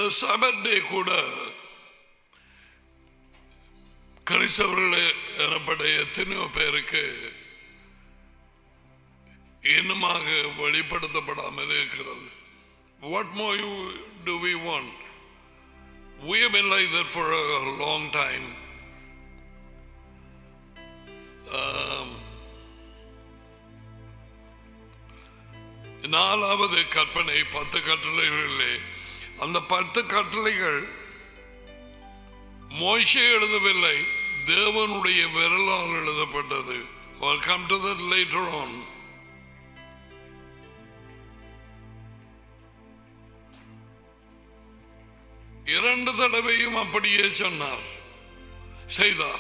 சபத் டே கூட கிறிஸ்தவர்களே எனப்பட்ட எத்தனையோ பேருக்கு இன்னுமாக வெளிப்படுத்தப்படாமல் இருக்கிறது What more you do we want? We have been like that for a long time. Um, நாலாவது கற்பனை பத்து கட்டளைகளிலே அந்த பத்து கட்டளைகள் மோசே எழுதவில்லை தேவனுடைய விரலால் எழுதப்பட்டது I'll come to that later on. இரண்டு தடவையும் அப்படியே சொன்னார் செய்தார்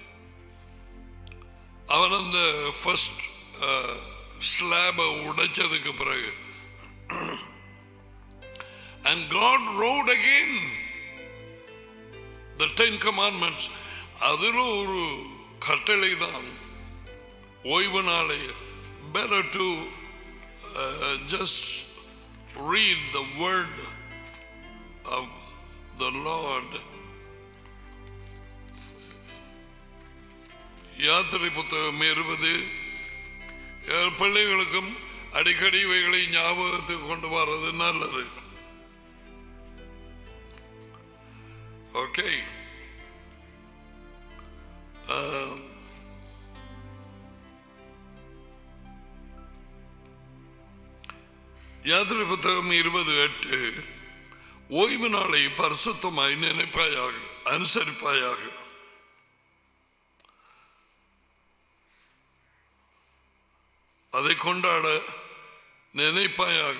அவன் அந்த ஃபர்ஸ்ட் ஸ்லாபை உடைச்சதுக்கு பிறகு and God wrote again the Ten Commandments அதில் ஒரு கட்டளை தான் ஓய்வு நாளை better to uh, just read the word of the Lord யாத்திரை புத்தகம் இருபது என் பிள்ளைகளுக்கும் அடிக்கடி இவைகளை ஞாபகத்துக்கு கொண்டு வர்றது நல்லது ஓகே யாத்திரை புத்தகம் இருபது எட்டு ஓய்வு நாளை பரிசுத்தமாய் நினைப்பாயாக அனுசரிப்பாயாக அதை கொண்டாட நினைப்பாயாக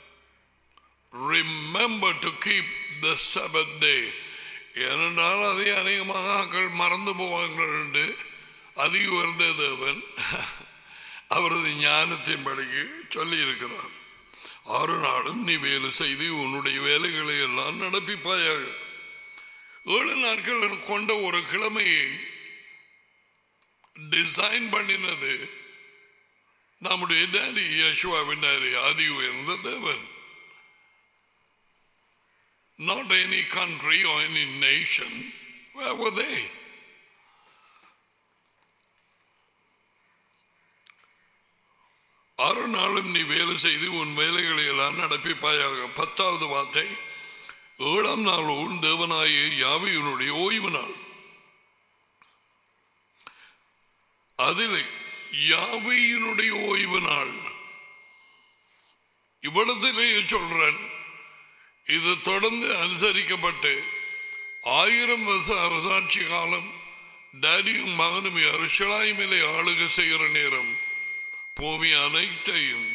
remember to keep the Sabbath day ஏனென்றால் அதை அநேகமாக மக்கள் மறந்து போவார்கள் என்று அதி உயர்ந்த தேவன் அவரது ஞானத்தின் படிக்கு சொல்லி இருக்கிறார் ஆறு நாளும் நீ வேலை செய்து உன்னுடைய வேலைகளை எல்லாம் நடப்பிப்பாயாக ஏழு நாட்கள் கொண்ட ஒரு கிழமையை டிசைன் பண்ணினது நம்முடைய டாடி யசுவாவின் டாடி அதி உயர்ந்த தேவன் not any country or any nation. Where were they? ஆறு நாளும் நீ வேலை செய்து உன் வேலைகளை எல்லாம் நடப்பிப்பாயாக பத்தாவது வார்த்தை ஏழாம் நாள் உன் தேவனாய யாவையினுடைய ஓய்வு நாள் அதில் யாவையினுடைய ஓய்வு நாள் இவ்விடத்திலேயே சொல்றேன் இது தொடர்ந்து அனுசரிக்கப்பட்டு ஆயிரம் வருஷ அரசாட்சி காலம் டேடியும் மகனும் அருஷலாய்மையிலே ஆளுக செய்கிற நேரம் பூமி அனைத்தையும்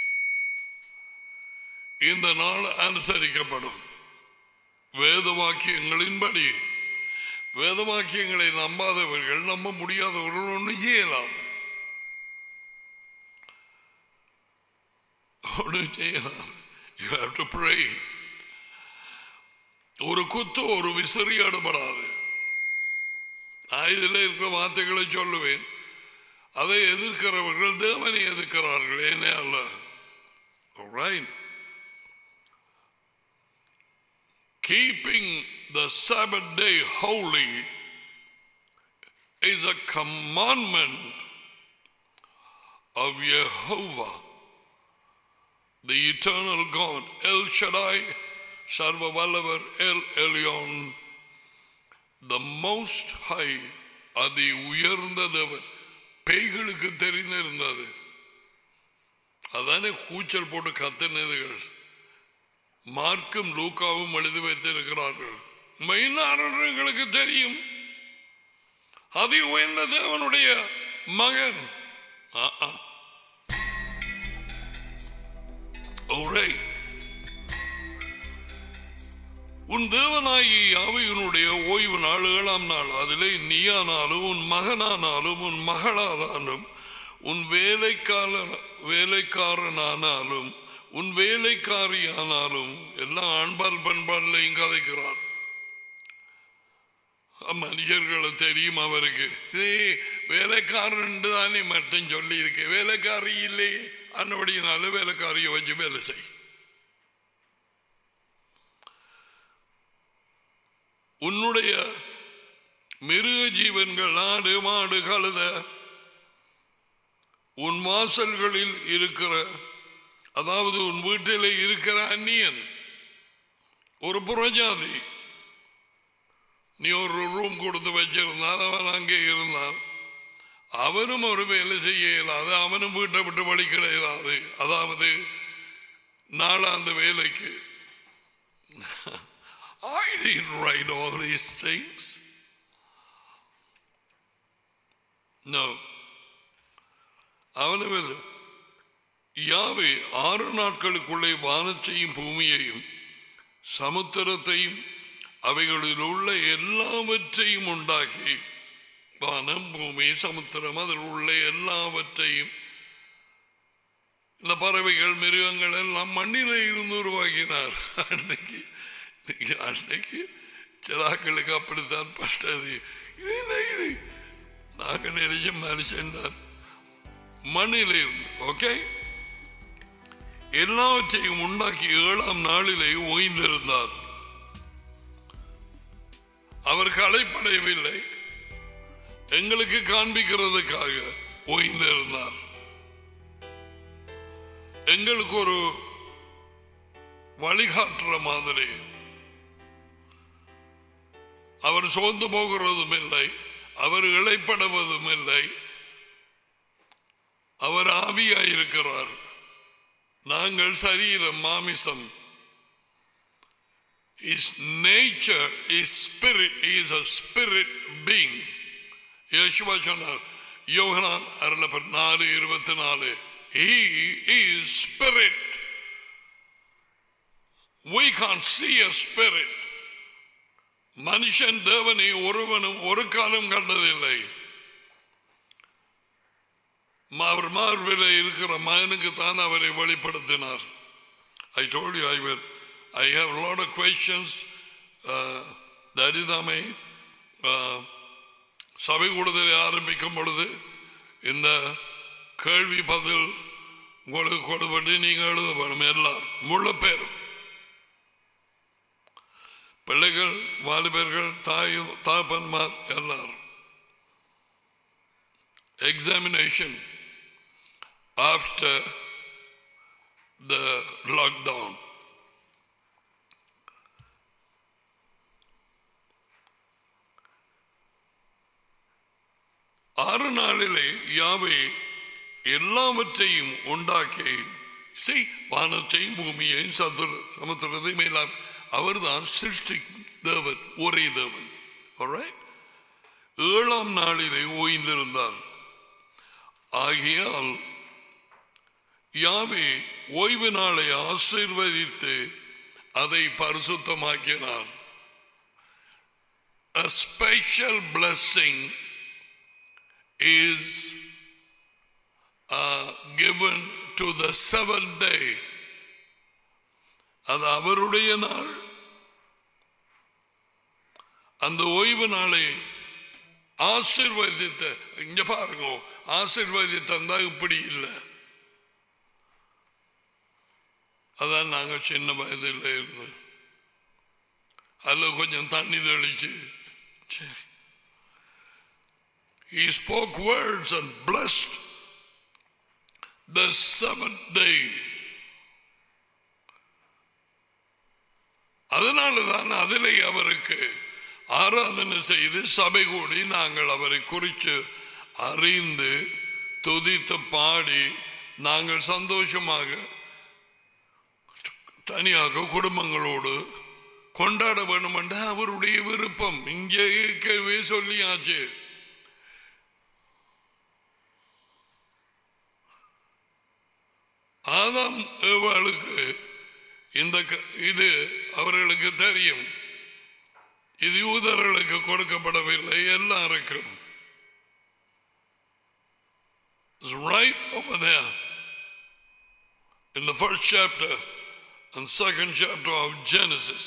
இந்த நாள் அனுசரிக்கப்படும் வேத வாக்கியங்களின்படி வேத வாக்கியங்களை நம்பாதவர்கள் நம்ப முடியாதவர்கள் ஒன்று செய்யலாம் ஒன்று செய்யலாம் யூ ஹாவ் டு ப்ரே ஒரு குத்து ஒரு விசிறியாடுபடாது நான் இதில் இருக்கிற வார்த்தைகளை சொல்லுவேன் அதை எதிர்க்கிறவர்கள் தேவனை எதிர்க்கிறார்கள் ஏனே அல்ல Alright. Keeping the Sabbath day holy is a commandment of Jehovah, the eternal God, El Shaddai, Sarva Vallavar, El Elyon, the Most High, அதி உயர்ந்த தேவர் பேய்களுக்கு தெரிந்திருந்தது அதானே கூச்சல் போட்டு கத்தினதுகள் மார்க்கும் லூக்காவும் எழுதி வைத்திருக்கிறார்கள் மெய்நாரர்களுக்கு தெரியும் அதி உயர்ந்த தேவனுடைய மகன் ஆ, ஆ. Alright. உன் தேவனாகி யாவையினுடைய ஓய்வு நாள் ஏழாம் நாள் அதிலே நீயானாலும் உன் மகனானாலும் உன் மகளானாலும் உன் வேலைக்கார வேலைக்காரனானாலும் உன் வேலைக்காரியானாலும் எல்லாம் ஆண்பால் பண்பாடுலையும் கதைக்கிறார் மனுஷர்களை தெரியும் அவருக்கு ஏய், வேலைக்காரன் தானே மட்டும் சொல்லி இருக்கு வேலைக்காரி இல்லையே அன்னபடினால வேலைக்காரியை வச்சு வேலை செய் உன்னுடைய மிருக ஜீவன்கள் ஆடு மாடு கழுத உன் வாசல்களில் இருக்கிற அதாவது உன் வீட்டில் இருக்கிற அந்நியன் ஒரு புறஜாதி நீ ஒரு ரூம் கொடுத்து வச்சிருந்தால் அவன் அங்கே இருந்தான் அவனும் ஒரு வேலை செய்ய இயலாது அவனும் வீட்டை விட்டு வழி கிடையாது அதாவது நாளாந்த வேலைக்கு I didn't write all these things. No. அவனு யாவே ஆறு நாட்களுக்குள்ளே வானத்தையும் பூமியையும் சமுத்திரத்தையும் அவைகளில் உள்ள எல்லாவற்றையும் உண்டாக்கி வானம் பூமி சமுத்திரம் அதில் உள்ள எல்லாவற்றையும் இந்த பறவைகள் மிருகங்கள் எல்லாம் மண்ணிலே இருந்து உருவாக்கினார் அன்னைக்கு அன்னைக்கு சிலாக்களுக்கு அப்படித்தான் பட்டது இது என்ன இது நாங்கள் நினைச்ச மனுஷன் தான் மண்ணிலே இருந்து ஓகே எல்லாவற்றையும் உண்டாக்கி ஏழாம் நாளிலே ஓய்ந்திருந்தார் அவர் களைப்படையவில்லை எங்களுக்கு காண்பிக்கிறதுக்காக ஓய்ந்திருந்தார் எங்களுக்கு ஒரு வழிகாட்டுற மாதிரி அவர் சோர்ந்து போகிறதும் இல்லை அவர் இழைப்படுவதும் இல்லை அவர் ஆவியாயிருக்கிறார் நாங்கள் சரீரம் மாமிசம் His nature is spirit. He is a spirit being. Yeshua சொன்னார் யோகனான் அருளப்பர் நாலு இருபத்தி நாலு He is spirit. We can't see a spirit. மனுஷன் தேவனை ஒருவனும் ஒரு காலம் கண்டதில்லை அவர் மார்பில் இருக்கிற மகனுக்கு தான் அவரை வெளிப்படுத்தினார் ஐ told you I will I have a lot of questions தரிதாமை சபை கூடுதலை ஆரம்பிக்கும் பொழுது இந்த கேள்வி பதில் உங்களுக்கு கொடுபட்டு நீங்கள் எழுத வேணும் எல்லாம் முழு பேர் பிள்ளைகள் வாலிபர்கள் தாய் தாப்பன்மார் எல்லாரும் எக்ஸாமினேஷன் ஆஃப்டர் த லாக்டவுன் ஆறு நாளிலே யாவே எல்லாவற்றையும் உண்டாக்கி செய் வானத்தையும் பூமியையும் சதுர சமுத்திரத்தையும் மேலாம் அவர்தான் சிருஷ்டி தேவன் ஒரே தேவன் Alright? ஏழாம் நாளிலே ஓய்ந்திருந்தார் ஆகையால் யாவே ஓய்வு நாளை ஆசீர்வதித்து அதை பரிசுத்தமாக்கினார் A special blessing is uh, given to the seventh day. அது அவருடைய நாள் அந்த ஓய்வு நாளை ஆசிர்வதித்த இங்க பாருங்க ஆசிர்வதித்தந்தா இப்படி இல்லை அதான் நாங்க சின்ன வயதில் இருந்து அதுல கொஞ்சம் தண்ணி தெளிச்சு சரி He spoke words and blessed the seventh day. அதனாலதான் அதிலே அவருக்கு ஆராதனை செய்து சபை கூடி நாங்கள் அவரை குறித்து அறிந்து துதித்து பாடி நாங்கள் சந்தோஷமாக தனியாக குடும்பங்களோடு கொண்டாட வேண்டும் என்ற அவருடைய விருப்பம் இங்கே சொல்லியாச்சு ஆதாம் ஏவாளுக்கு இந்த க- இது அவர்களுக்கு தெரியும் இது யூதர்களுக்கு கொடுக்கப்படவில்லை எல்லாருக்கும் It's right over there in the first chapter and second chapter of Genesis.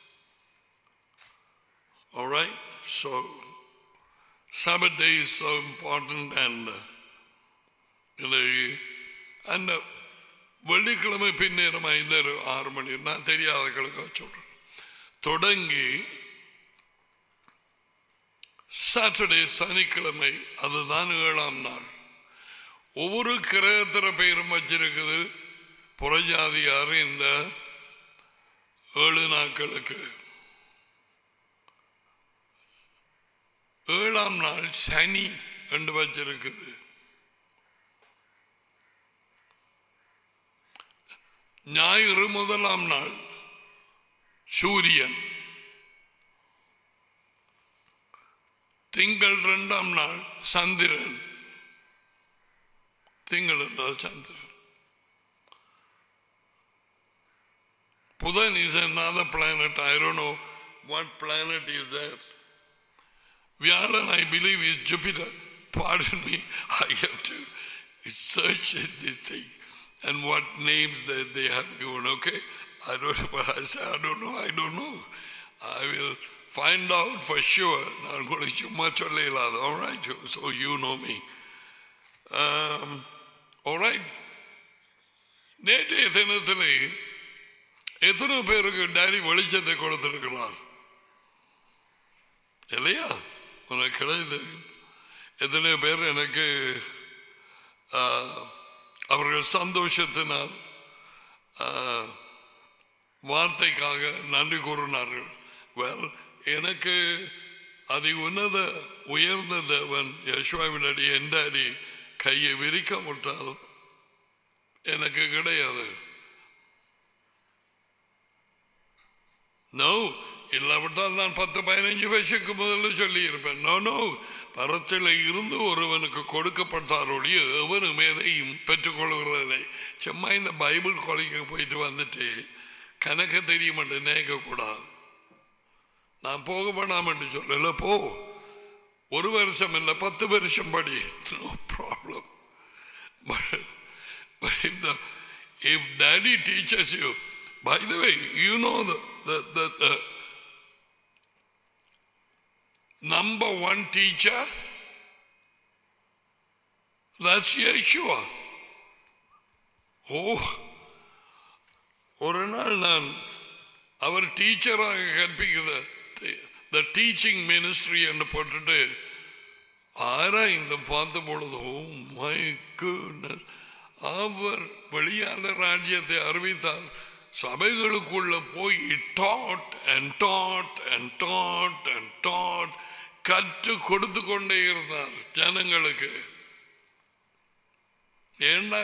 All right, so Sabbath day is so important, and uh, you know, and uh, வெள்ளிக்கிழமை பின்னேரம் ஐந்து ஆறு மணி நான் தெரியாதவர்களுக்கு சொல்றேன் தொடங்கி சாட்டர்டே சனிக்கிழமை அதுதான் ஏழாம் நாள் ஒவ்வொரு கிரகத்திர பெயரும் வச்சிருக்குது புறஜாதியார் இந்த ஏழு நாட்களுக்கு ஏழாம் நாள் சனி என்று வச்சிருக்குது ஞாயிறு முதலாம் நாள் சூரியன் திங்கள் இரண்டாம் நாள் சந்திரன் திங்கள் என்றால் சந்திரன் புதன் is another planet. I don't know what planet is there. வியாழன் I believe is Jupiter. Pardon me, I have to search this thing and what names that they have given. Okay, I don't know what I say. I don't know. I don't know. I will find out for sure. நான் உங்களுக்கு சும்மா சொல்ல இல்லாத all right so you know me um, all right நேற்றைய தினத்திலே எத்தனை பேருக்கு daddy வெளிச்சத்தை கொடுத்திருக்கிறார் இல்லையா உனக்கு கிடையாது எத்தனை பேர் எனக்கு ஆ, அவர்கள் சந்தோஷத்தினால் ஆ, வார்த்தைக்காக நன்றி கூறினார்கள் வெல் எனக்கு அதி உன்னத உயர்ந்த தேவன் யசுவாவினடி எந்த அடி கையை விரிக்க விட்டால் எனக்கு கிடையாது நோ இல்லாவிட்டால் நான் பத்து பதினஞ்சு வயசுக்கு முதல்ல சொல்லி இருப்பேன் நோ நோ பரத்தில் இருந்து ஒருவனுக்கு கொடுக்கப்பட்டாருடைய எவனும் எதையும் பெற்றுக்கொள்கிறதில்லை சும்மா இந்த பைபிள் கொலைக்கு போயிட்டு வந்துட்டு கணக்கு தெரிய மாட்டேன் நினைக்கக்கூடாது நான் போக வேணாம் என்று சொல்லல போ ஒரு வருஷம் இல்லை பத்து வருஷம் படி no problem But if the if daddy teaches you, by the way, you know the the, the, the number one teacher, that's Yeshua. Oh, ஒரு நாள் நான் அவர் டீச்சராக கற்பிக்கிற த டீச்சிங் மினிஸ்ட்ரி என்று போட்டுட்டு ஆரா இந்த பார்த்த பொழுது ஓ மை குட்னஸ் அவர் வெளியான ராஜ்யத்தை அறிவித்தார் சபைகளுக்குள்ள போய் dot and dot and dot and dot கற்று கொடுத்து கொண்டே இருந்தார் ஜனங்களுக்கு ஏன்னா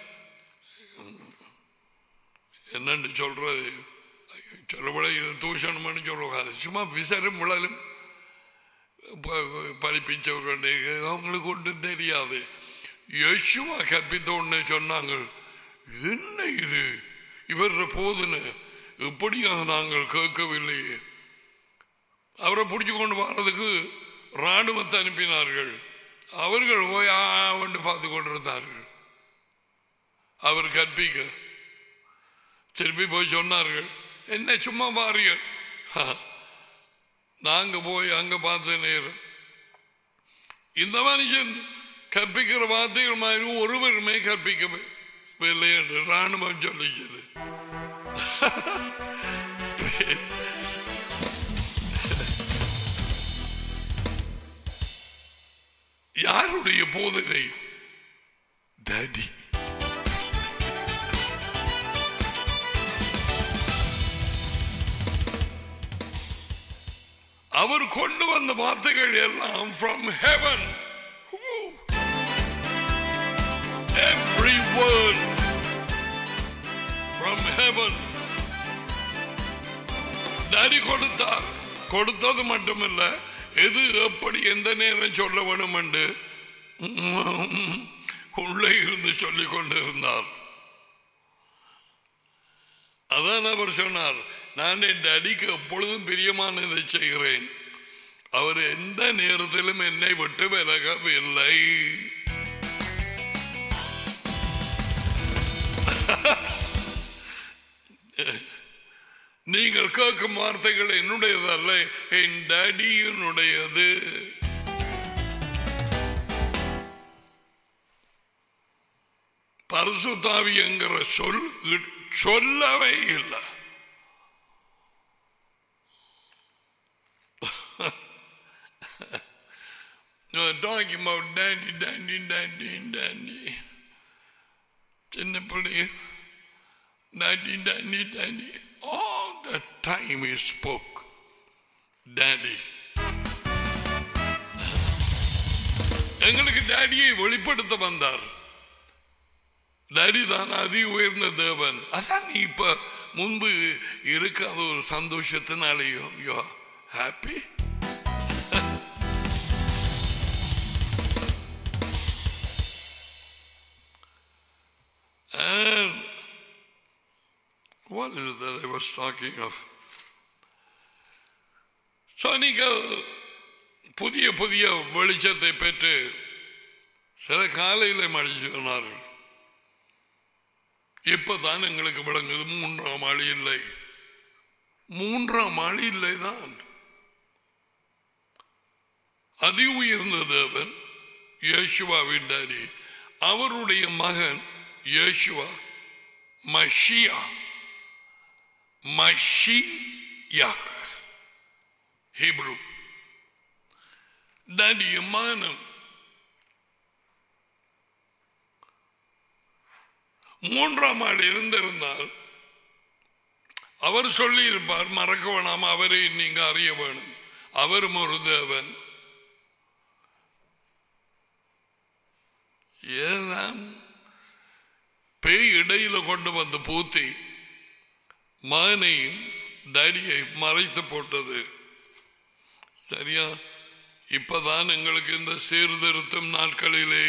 என்னன்னு சொல்றது சொல்லப்பட இது தூஷணம்னு சொல்லுவாங்க சும்மா விசரும் விழலும் படிப்பிச்சவர்களுடைய அவங்களுக்கு ஒன்றும் தெரியாது யசுவா கற்பித்த உடனே சொன்னாங்க என்ன இது இவர போதுன்னு இப்படியாக நாங்கள் கேட்கவில்லையே அவரை பிடிச்சு கொண்டு வர்றதுக்கு ராணுவத்தை அனுப்பினார்கள் அவர்கள் போய் ஆண்டு பார்த்து கொண்டிருந்தார்கள் அவர் கற்பிக்க திருப்பி போய் சொன்னார்கள் என்ன சும்மா பாருங்கள் நாங்க போய் அங்க பார்த்த நேரம் இந்த மனுஷன் கற்பிக்கிற வார்த்தைகள் மாதிரி ஒருவருமே கற்பிக்கவில்லை என்று ராணுவம் சொல்லிச்சது யாருடைய போதனை டாடி அவர் கொண்டு வந்த வார்த்தைகள் எல்லாம் from heaven every word from heaven daddy கொடுத்தார் கொடுத்தது மட்டுமில்ல எது எப்படி எந்த நேரம் சொல்ல வேணும் என்று உள்ளே இருந்து சொல்லிக் கொண்டிருந்தார் அதான் அவர் சொன்னார் நான் என் அடிக்கு எப்பொழுதும் பிரியமானதை செய்கிறேன் அவர் எந்த நேரத்திலும் என்னை விட்டு விலகவில்லை நீங்கள் கேட்கும் வார்த்தைகள் என்னுடையதல்ல என் டேடியினுடையது பரிசுத்தாவி என்கிற சொல் சொல்லவே இல்லை They're talking about dandy, dandy, dandy, dandy. சின்ன பிள்ளை dandy, dandy, dandy. All the time he spoke daddy. எங்களுக்கு டேடியை வெளிப்படுத்த வந்தார் டேடி தான் அதி உயர்ந்த தேவன் அதான் நீ இப்ப முன்பு இருக்காத ஒரு சந்தோஷத்தினாலேயும் யோ happy And what is it that I was talking of? So நீங்கள் புதிய புதிய வெளிச்சத்தை பெற்று சில காலையில் மடிச்சு சொன்னார்கள் இப்பதான் எங்களுக்கு விளங்குது மூன்றாம் ஆளி இல்லை மூன்றாம் ஆளி இல்லை தான் அதி உயர்ந்த தேவன் யேசுவாவின் டாடி அவருடைய மகன் யேசுவா மஷியா மஷியாக் ஹீப்ரு டாடிய மகனும் மூன்றாம் ஆள் இருந்திருந்தால் அவர் சொல்லி இருப்பார் மறக்க வேணாம் அவரை நீங்க அறிய வேணும் அவரும் ஒரு தேவன் ஏதான் பேய் இடையில கொண்டு வந்து பூத்தி மகனையும் டேடியை மறைத்து போட்டது சரியா இப்பதான் எங்களுக்கு இந்த சீர்திருத்தம் நாட்களிலே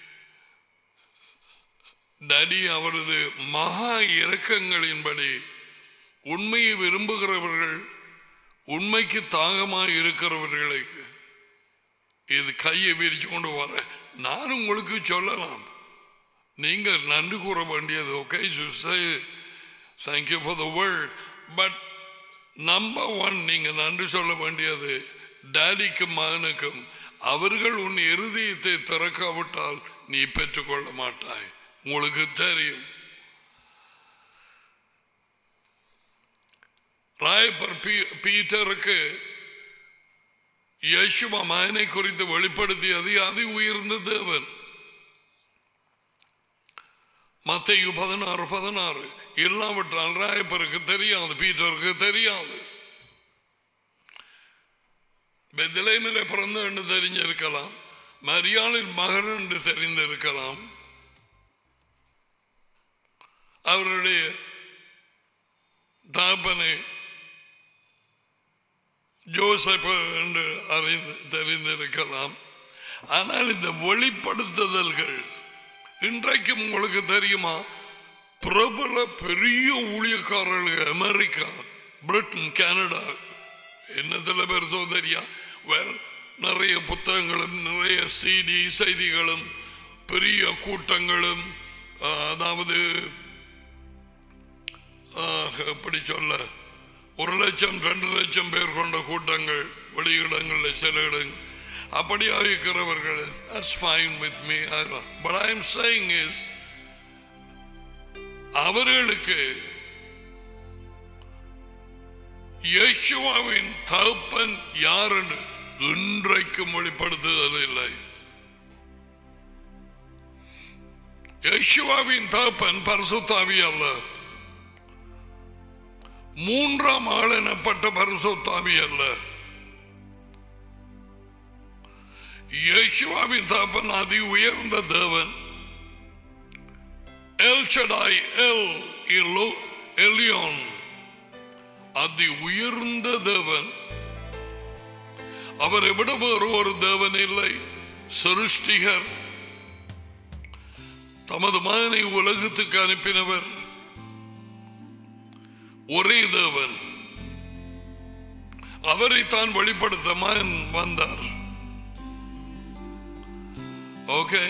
டடி அவரது மகா இரக்கங்களின்படி உண்மையை விரும்புகிறவர்கள் உண்மைக்கு தாகமாக இருக்கிறவர்களுக்கு இது கையை விரிச்சு கொண்டு வர நான் உங்களுக்கு சொல்லலாம் நீங்க நன்றி கூற வேண்டியது okay thank you for the world but number one நீங்க நன்றி சொல்ல வேண்டியது டேடிக்கும் மகனுக்கும் அவர்கள் உன் இருதயத்தை திறக்காவிட்டால் நீ பெற்றுக்கொள்ள மாட்டாய் உங்களுக்கு தெரியும் ராயப்பர் பீ- பீட்டருக்கு யேசுவ மகனை குறித்து வெளிப்படுத்தியது அதி உயர்ந்த தேவன் மத்தையு பதினாறு பதினாறு இல்லாவிட்டால் ராயப்பருக்கு தெரியாது பீட்டருக்கு தெரியாது பெத்லேமில பிறந்த என்று தெரிஞ்சிருக்கலாம் மரியாளின் மகன் என்று தெரிந்திருக்கலாம் அவருடைய தாப்பனை ஜோசப் என்று அறிந்து தெரிந்திருக்கலாம் ஆனால் இந்த வெளிப்படுத்துதல்கள் இன்றைக்கும் உங்களுக்கு தெரியுமா பிரபல பெரிய ஊழியக்காரர்கள் அமெரிக்கா பிரிட்டன் கனடா என்னத்துல பேர் சோதரியா வேற நிறைய புத்தகங்களும் நிறைய சிடி செய்திகளும் பெரிய கூட்டங்களும் ஆ, அதாவது ஆ, எப்படி சொல்ல ஒரு லட்சம் ரெண்டு லட்சம் பேர் கொண்ட கூட்டங்கள் வெளியிடங்களில் சில இடங்கள் அப்படியாக இருக்கிறவர்கள் that's fine with me but I am saying is அவர்களுக்கு இயேசுவாவின் தகப்பன் யார் என்று இன்றைக்கும் வெளிப்படுத்துதல் இல்லை இயேசுவாவின் தகப்பன் பரிசுத்தாவி அல்ல மூன்றாம் ஆள் எனப்பட்ட பரிசுத்தாவி அல்ல இயேசுவாவின் தகப்பன் அதி உயர்ந்த தேவன் எல் ஷடாய் எல் இலோ எலியோன் அதி உயர்ந்த தேவன் அவரை விட வேறு ஒரு தேவன் இல்லை சிருஷ்டிகர் தமது மகனை உலகத்துக்கு அனுப்பினவர் ஒரே தேவன் அவரை தான் வெளிப்படுத்த மகன் வந்தார் ஓகே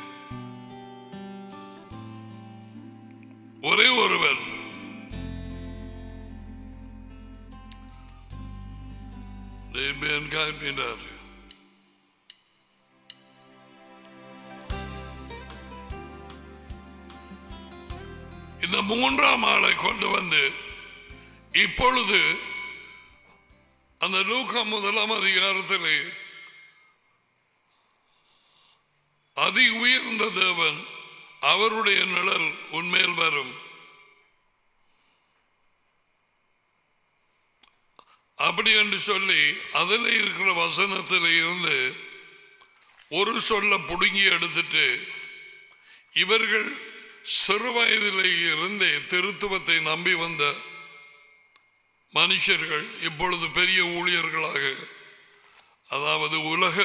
ஒரே ஒருவர் தேவன் காண்பினார் இந்த மூன்றாம் ஆளை கொண்டு வந்து இப்பொழுது அந்த லூக்கா முதலாம் அதிகாரத்தில் அதி உயர்ந்த தேவன் அவருடைய நிழல் உன்மேல் வரும் அப்படி என்று சொல்லி அதில் இருக்கிற வசனத்தில் இருந்து ஒரு சொல்ல புடுங்கி எடுத்துட்டு இவர்கள் சிறு வயதிலே இருந்தே திருத்துவத்தை நம்பி வந்த மனுஷர்கள் இப்பொழுது பெரிய ஊழியர்களாக அதாவது உலக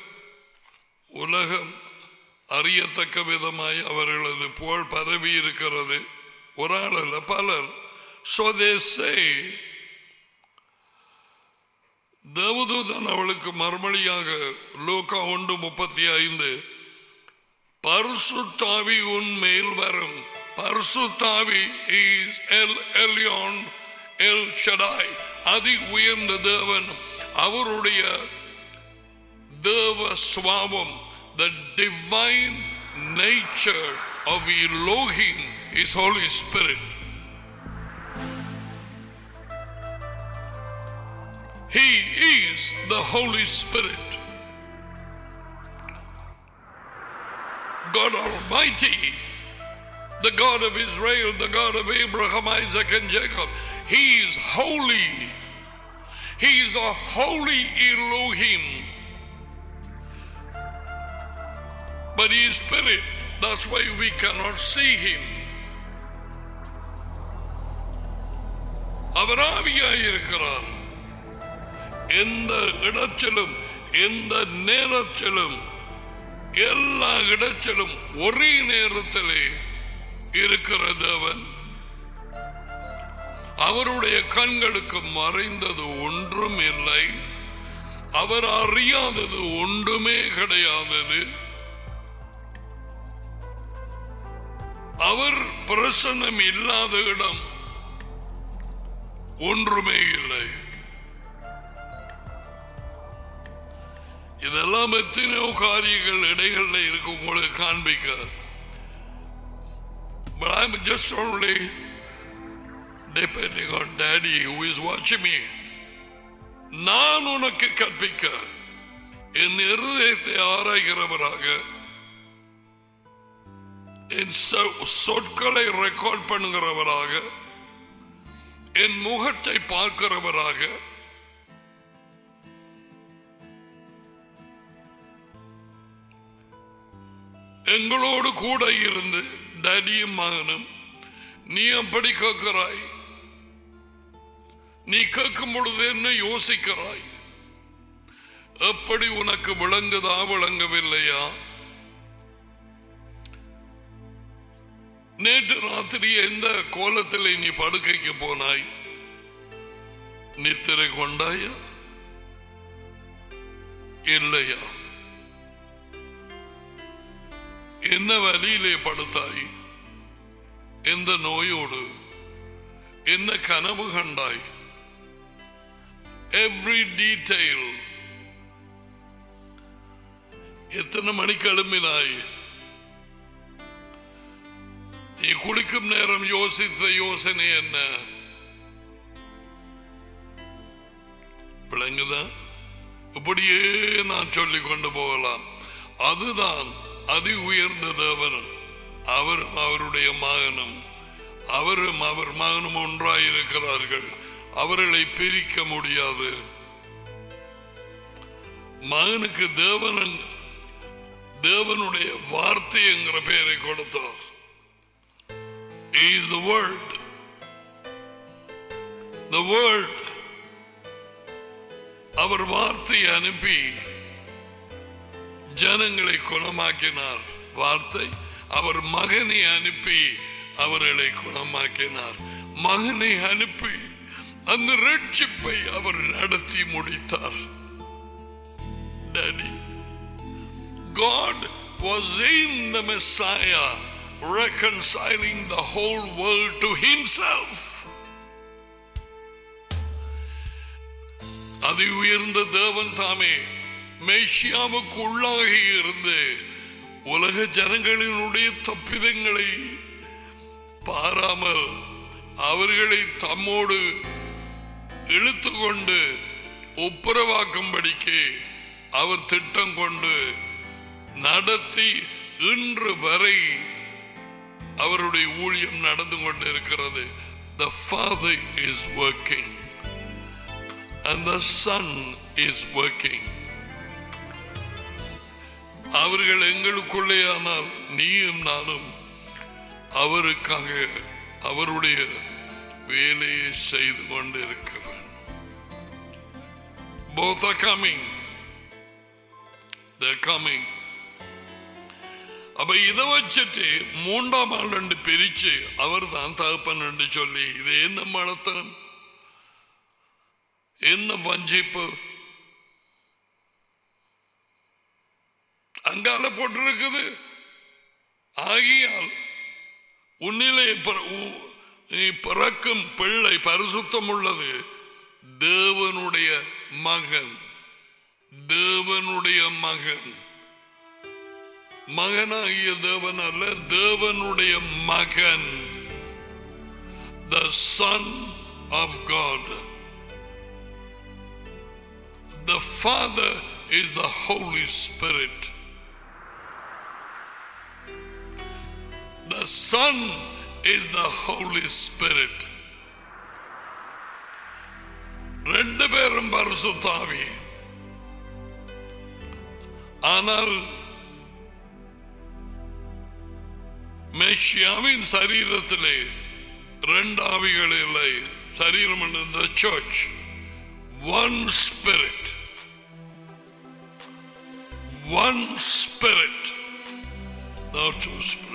உலகம் அறியத்தக்க விதமாய் அவர்களது புகழ் பரவி இருக்கிறது ஒரு ஆள் அல்ல பலர் So they say, தேவதூதன் அவளுக்கு மறுமொழியாக லூக்கா ஒன்று முப்பத்தி ஐந்து பரிசுத்தாவி உன் மேல் வரும் பரிசுத்தாவி is El Elyon El Shaddai அதி உயர்ந்த தேவன் அவருடைய தேவ சுவாபம் the divine nature of Elohim is Holy Spirit. He is the Holy Spirit. God Almighty, the God of Israel, the God of Abraham, Isaac, and Jacob. He is holy. He is a holy Elohim. But he is spirit. That's why we cannot see him. அவர் ஆவியாயிருக்கிறார் எந்த இடத்திலும் எந்த நேரத்திலும் எல்லா இடத்திலும் ஒரே நேரத்திலே இருக்கிற தேவன் அவருடைய கண்களுக்கு மறைந்தது ஒன்றும் இல்லை அவர் அறியாதது ஒன்றுமே கிடையாதது அவர் பிரசன்னம் இல்லாத இடம் ஒன்றுமே இல்லை இதெல்லாம் எத்தனையோ காரியங்கள் இடைகள்ல இருக்கு உங்களுக்கு காண்பிக்க But I'm just only depending on daddy who is watching me. நான் உனக்கு கற்பிக்க என் இருதயத்தை ஆராய்கிறவராக என் சொ- சொற்களை ரெக்கார்ட் பண்ணுகிறவராக என் முகத்தை பார்க்கிறவராக எங்களோடு கூட இருந்து டேடியும் மகனும் நீ அப்படி கேட்கிறாய் நீ கேட்கும் பொழுது என்ன யோசிக்கிறாய் எப்படி உனக்கு விளங்குதா விளங்கவில்லையா நேற்று ராத்திரி எந்த கோலத்தில் நீ படுக்கைக்கு போனாய் நித்திரை கொண்டாயா இல்லையா என்ன வழியிலே படுத்தாய் எந்த நோயோடு என்ன கனவு கண்டாய் எவ்ரி டீடைல் எத்தனை மணிக்கு எழும்பினாய் நீ குளிக்கும் நேரம் யோசித்த யோசனை என்ன விளங்குதா இப்படியே நான் சொல்லிக் கொண்டு போகலாம் அதுதான் அதி உயர்ந்த தேவன் அவரும் அவருடைய மகனும் அவரும் அவர் மகனும் ஒன்றாயிருக்கிறார்கள் அவர்களை பிரிக்க முடியாது மகனுக்கு தேவன் தேவனுடைய வார்த்தை என்கிற பெயரை கொடுத்தார் He is the word. The word. அவர் வார்த்தை அனுப்பி ஜனங்களை குணமாக்கினார் வார்த்தை அவர் மகனை அனுப்பி அவர்களை குணமாக்கினார் மகனை அனுப்பி அந்த ரட்சிப்பை அவர் நடத்தி முடித்தார் Daddy. God was in the Messiah reconciling the whole world to himself. அதி உயர்ந்த தேவன் தாமே மேஷியாவுக்கு உள்ளாகி இருந்து உலக ஜனங்களினுடைய தப்பிதங்களை பாராமல் அவர்களை தம்மோடு இழுத்து கொண்டு ஒப்புரவாக்கும்படிக்கு அவர் திட்டம் கொண்டு நடத்தி இன்று வரை அவருடைய ஊழியம் நடந்து கொண்டிருக்கிறது The Father is working and the Son is working. அவர்கள் எங்களுக்குள்ளே ஆனால் நீயும் நானும் அவருக்காக அவருடைய வேலையை செய்து கொண்டிருக்க வேண்டும் Both are coming. They're coming. அப்ப இதை வச்சுட்டு மூன்றாம் ஆள் ரெண்டு பிரிச்சு அவர் தான் தகப்பன் என்று சொல்லி இது என்ன மனத்தனம் என்ன வஞ்சிப்பு அங்கால போட்டிருக்குது ஆகியால் உன்னிலே பிற- உ- நீ பிறக்கும் பிள்ளை பரிசுத்தம் உள்ளது தேவனுடைய மகன் தேவனுடைய மகன் மகனாகிய தேவன் அல்ல தேவனுடைய மகன் the son of God the father is the holy spirit the son is the holy spirit ரெண்டு பேரும் பரிசுத்தாவி ஆனால் மெஷியாவின் சரீரத்திலே ரெண்டு ஆவிகள் இல்லை சரீரம் the church one spirit one spirit two spirit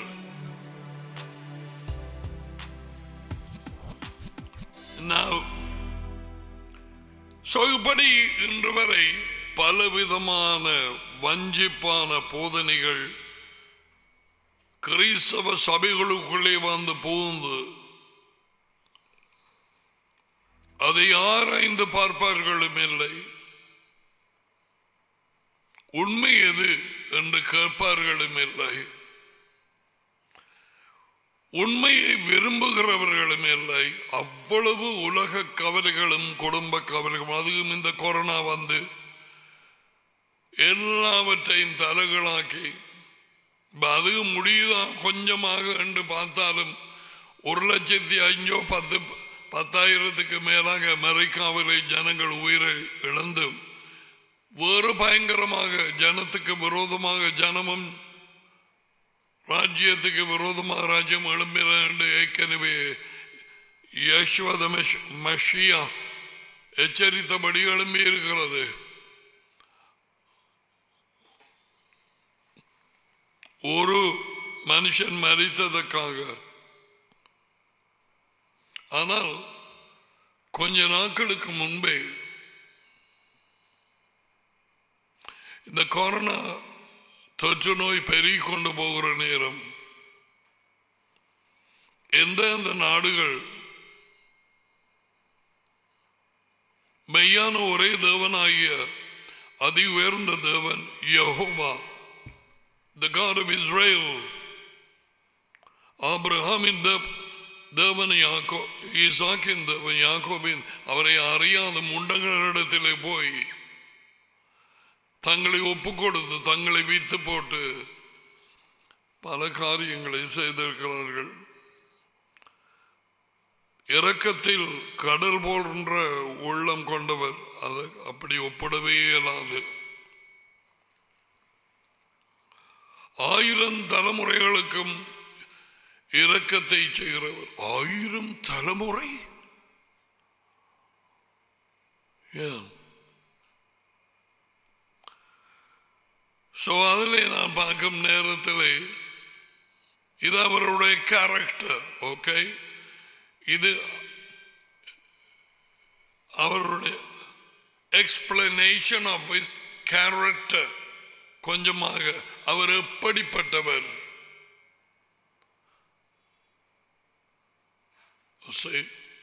Now, so இப்படி இன்று வரை பலவிதமான வஞ்சிப்பான போதனைகள் கிறிஸ்தவ சபைகளுக்குள்ளே வந்து புகுந்து அதை ஆராய்ந்து பார்ப்பார்களும் இல்லை உண்மை எது என்று கேட்பார்களும் இல்லை உண்மையை விரும்புகிறவர்களும் இல்லை அவ்வளவு உலக கவலைகளும் குடும்ப கவலைகளும் அதுவும் இந்த கொரோனா வந்து எல்லாவற்றையும் தலைகளாக்கி இப்ப அதுவும் முடியுதா கொஞ்சமாக என்று பார்த்தாலும் ஒரு லட்சத்தி அஞ்சோ பத்து பத்தாயிரத்துக்கு மேலாக அமெரிக்காவிலே ஜனங்கள் உயிரை இழந்து வேறு பயங்கரமாக ஜனத்துக்கு விரோதமாக ஜனமும் ராஜ்யத்துக்கு விரோதமாக ராஜ்யம் எழும்பின என்று ஏற்கனவே யஷ்வத மஷியா எச்சரித்தபடி எழும்பி இருக்கிறது ஒரு மனுஷன் மறித்ததற்காக ஆனால் கொஞ்ச நாட்களுக்கு முன்பே இந்த கொரோனா தொற்று நோய் பெருகி கொண்டு போகிற நேரம் எந்தெந்த நாடுகள் மெய்யான ஒரே தேவனாகிய அதி உயர்ந்த தேவன் Jehovah the God of Israel ஆபிரகாமின் தேவ- தேவன் யாக்கோ ஈசாக்கின் தேவன் யாக்கோபின் அவரை அறியாத முண்டங்களிடத்திலே போய் தங்களை ஒப்பு கொடுத்து தங்களை வித்து போட்டு பல காரியங்களை செய்திருக்கிறார்கள் இரக்கத்தில் கடல் போன்ற உள்ளம் கொண்டவர் அதை அப்படி ஒப்பிடவே இயலாது ஆயிரம் தலைமுறைகளுக்கும் இரக்கத்தை செய்கிறவர் ஆயிரம் தலைமுறை ஏன் ஸோ அதிலே நான் பார்க்கும் நேரத்திலே இது அவருடைய கேரக்டர் ஓகே இது அவருடைய எக்ஸ்பிளனேஷன் ஆஃப் his கேரக்டர் கொஞ்சமாக அவர் எப்படிப்பட்டவர் See?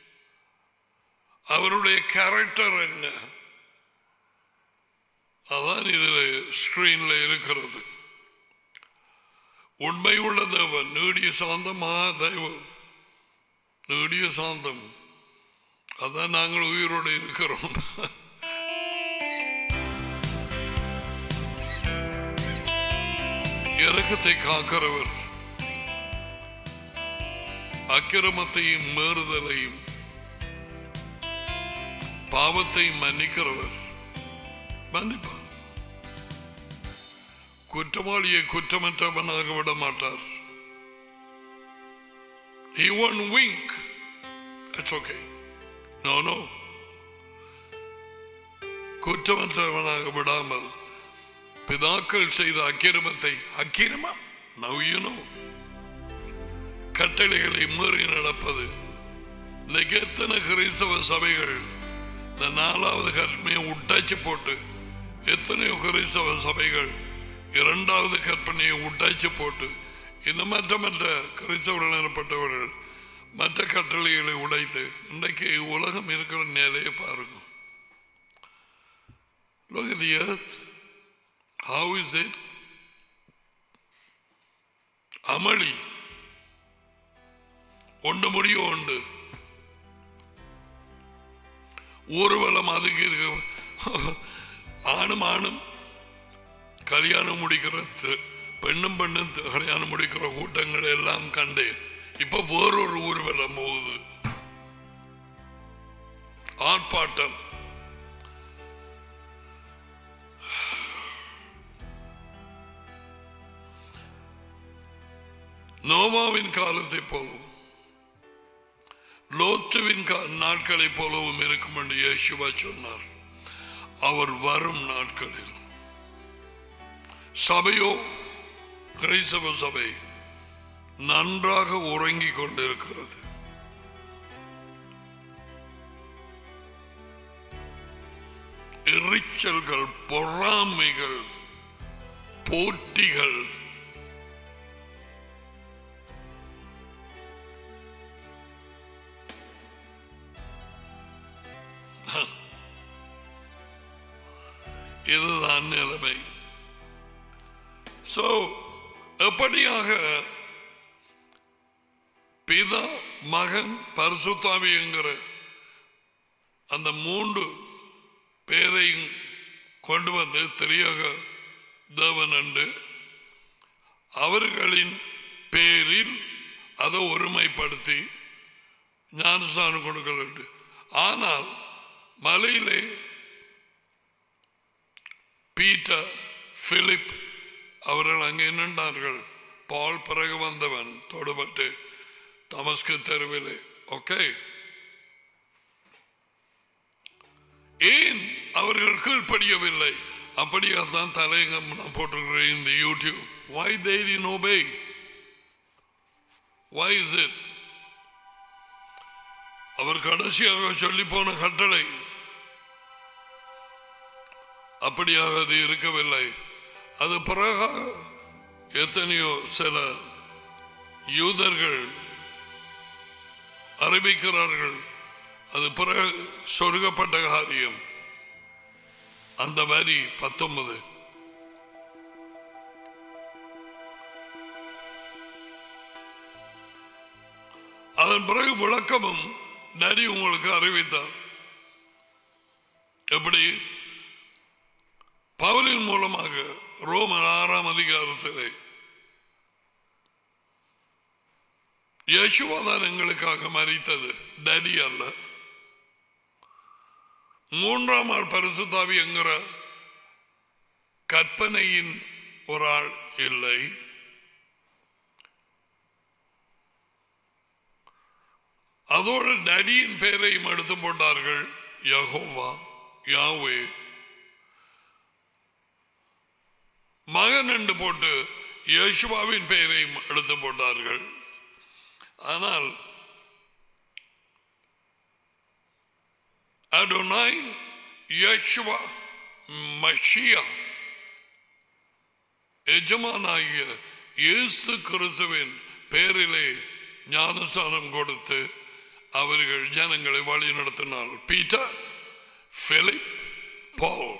அவருடைய கேரக்டர் என்ன அதான் இதில் ஸ்கிரீன்ல இருக்கிறது உண்மை உள்ள தேவன் நீடிய சாந்தம் மகா தெய்வம் நீடிய சாந்தம் அதான் நாங்கள் உயிரோடு இருக்கிறோம் இரக்கத்தை காக்கிறவர் அக்கிரமத்தையும் மேறுதலையும் பாவத்தை மன்னிக்கிறவர் மன்னிப்பார் குற்றவாளியை குற்றமற்றவனாக விட மாட்டார் He won't wink. That's okay. No, no. குற்றமற்றவனாக விடாமல் பிதாக்கள் செய்த அக்கிரமத்தை அக்கிரமம் நவ் யூ நோ கட்டளைகளை மீறி நடப்பது இன்னைக்கு எத்தனை கிறிஸ்தவ சபைகள் இந்த நாலாவது கற்பனையை உட்டாச்சு போட்டு எத்தனையோ கிறிஸ்தவ சபைகள் இரண்டாவது கற்பனையை உட்டாச்சு போட்டு இன்னும் மற்ற மற்ற கிறிஸ்தவர்கள் எனப்பட்டவர்கள் மற்ற கட்டளைகளை உடைத்து இன்றைக்கு உலகம் இருக்கிற நிலையை பாருங்க Look at the earth. How is it? அமளி ஒன்று முடியும் உண்டு ஊர்வலம் அதுக்கு இருக்கு ஆணும் ஆணும் கல்யாணம் முடிக்கிற தி- பெண்ணும் பெண்ணும் தி- கல்யாணம் முடிக்கிற கூட்டங்கள் எல்லாம் கண்டேன் இப்ப வேறொரு ஊர்வலம் போகுது ஆர்ப்பாட்டம் நோவாவின் காலத்தை போலவும் லோத்துவின் கா- நாட்களைப் போலவும் இருக்கும் என்று இயேசுவா சொன்னார் அவர் வரும் நாட்களில் சபையோ கிரைஸ்தவ சபை நன்றாக உறங்கிக் கொண்டிருக்கிறது எரிச்சல்கள் பொறாமைகள் போட்டிகள் இதுதான் நிலைமை சோ எப்படியாக பிதா மகன் பரிசுத்தாவி என்கிற அந்த மூன்று பேரையும் கொண்டு வந்து தெரியாக தேவன் என்று அவர்களின் பேரில் அதை ஒருமைப்படுத்தி ஞானஸ்தானம் கொடுக்க வேண்டும் ஆனால் மலையிலே பீட்டர் பிலிப் அவர்கள் அங்கே நின்றார்கள் பால் பிறகு வந்தவன் தொடுபட்டு தமஸ்கு தெருவிலே ஓகே ஏன் அவர்கள் கீழ்ப்படியவில்லை அப்படியாக தான் தலையங்கம் நான் போட்டிருக்கிறேன் இந்த YouTube why they didn't obey why is it அவர் கடைசியாக சொல்லி போன கட்டளை அப்படியாக அது இருக்கவில்லை அது பிறகு எத்தனையோ சில யூதர்கள் அறிவிக்கிறார்கள் அது பிறகு சொருகப்பட்ட காரியம் அந்த வரி பத்தொன்பது அதன் பிறகு விளக்கமும் நரி உங்களுக்கு அறிவித்தார் எப்படி பவுலின் மூலமாக ரோமர் ஆறாம் அதிகாரத்திலே யேசுவா தான் எங்களுக்காக மறித்தது டடி அல்ல மூன்றாம் ஆள் பரிசுத்தாவி என்கிற கற்பனையின் ஒரு ஆள் இல்லை அதோடு டடியின் பெயரையும் எடுத்து போட்டார்கள் யகோவா யாவே மகன் என்று போட்டு யேசுவாவின் பெயரையும் எடுத்து போட்டார்கள் ஆனால் அடோனாய் யேசுவா மஷியா எஜமானாகிய இயேசு கிறிஸ்துவின் பேரிலே ஞானஸ்தானம் கொடுத்து அவர்கள் ஜனங்களை வழி நடத்தினார் Peter Philip Paul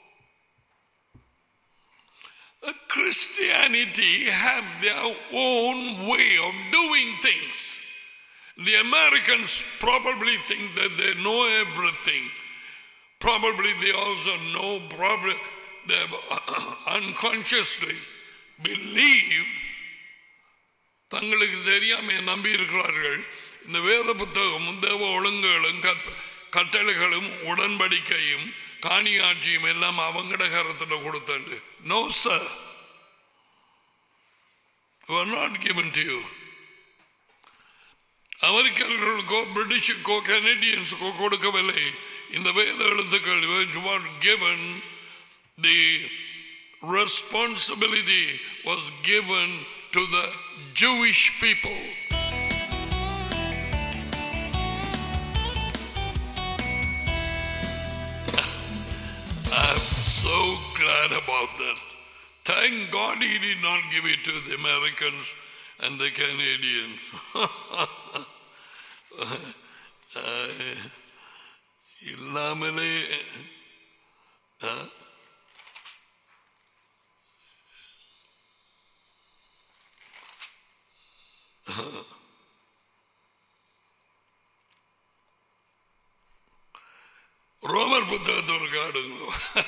Christianity have their own way of doing things. The Americans probably think that they know everything. Probably they also know, probably they unconsciously believe தங்களுக்கு தெரியாம நம்பி இருக்கிறார்கள் இந்த வேத புத்தகமும் தேவ ஒழுங்குகளும் கற்ப- கட்டளைகளும் உடன்படிக்கையும் காணியாட்சியும் எல்லாம் அவங்கட கரத்துல கொடுத்தண்டு no sir were not given to you அமெரிக்கர்களுக்கோ பிரிட்டிஷுக்கோ கனடியன்ஸுக்கோ கொடுக்கவில்லை இந்த வேத எழுத்துக்கள் which were given the responsibility was given to the Jewish people I'm so glad about that. Thank God he did not give it to the Americans and the Canadians. இல்லாமலே ஆ? ரோமர் புத்தகத்தோடு காடுங்க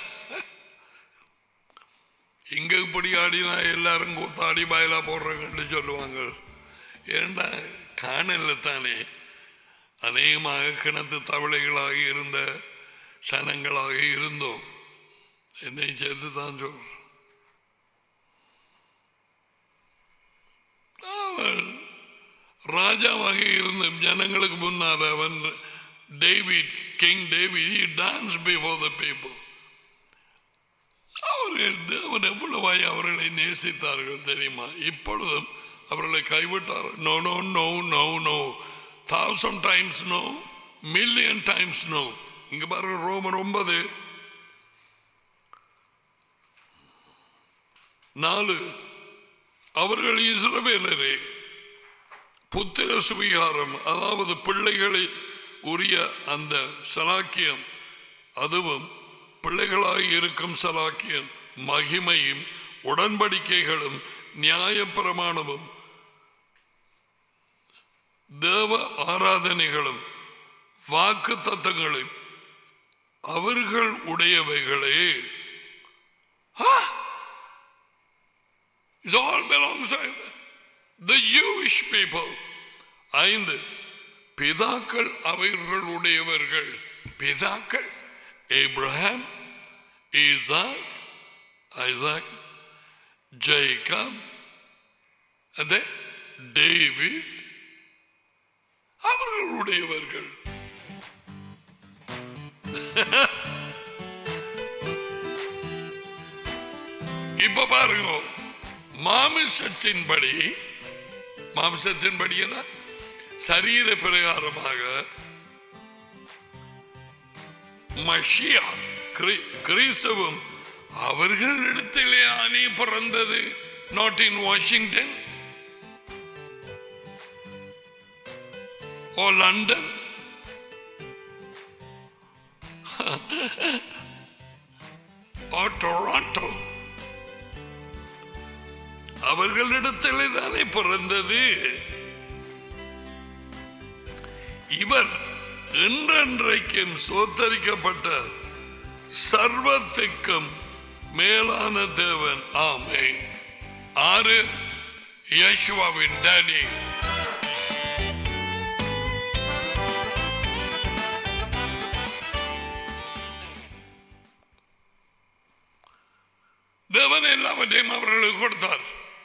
இங்க இப்படி ஆடினா எல்லாரும் கூத்தாடி பாயலா போடுறாங்கன்னு சொல்லுவாங்க ஏண்டா காணல தானே அநேகமாக கிணத்து தவளைகளாக இருந்த சனங்களாக இருந்தோம் என்னை சேர்த்து தான் சொல் அவன் ராஜாவாக இருந்த ஜனங்களுக்கு முன்னால் அவன் David king David dance before the people அவர்கள் தேவன் எவ்வளவாய் அவர்களை நேசித்தார்கள் தெரியுமா இப்பொழுதும் அவர்களை கைவிட்டார் no no no no no thousand times no million times no இங்க பாருங்க ரோமன் ஒன்பது நாலு அவர்கள் இஸ்ரவேலரே புத்திர சுவிகாரம் அதாவது பிள்ளைகளை உரிய அந்த சலாக்கியம் அதுவும் பிள்ளைகளாய் இருக்கும் சலாக்கியம் மகிமையும் உடன்படிக்கைகளும் நியாயப்பிரமாணமும் தேவ ஆராதனைகளும் வாக்கு தத்தங்களும் அவர்கள் உடையவைகளே It all belongs to the Jewish people. ஐந்து பிதாக்கள் அவர்களுடையவர்கள் பிதாக்கள் ஏப்ரஹாம் ஈசாக் ஐசாக் ஜெய்காப் அதே டேவிட் அவர்களுடையவர்கள் இப்ப பாருங்க மாமிசத்தின்படி மாமிசத்தின்படி என்ன சரீர பிரகாரமாக மஷியா கிரி- கிறிஸ்தவம் அவர்களிடத்திலே அணி பிறந்தது not in Washington oh London oh Toronto அவர்களிடத்திலே தானே பிறந்தது இவர் என்றென்றைக்கும் சோத்தரிக்கப்பட்ட சர்வத்துக்கும் மேலான தேவன் ஆமே ஆறு யேசுவாவின் டேடி தேவன் எல்லாவற்றையும் அவர்களுக்கு கொடுத்தார்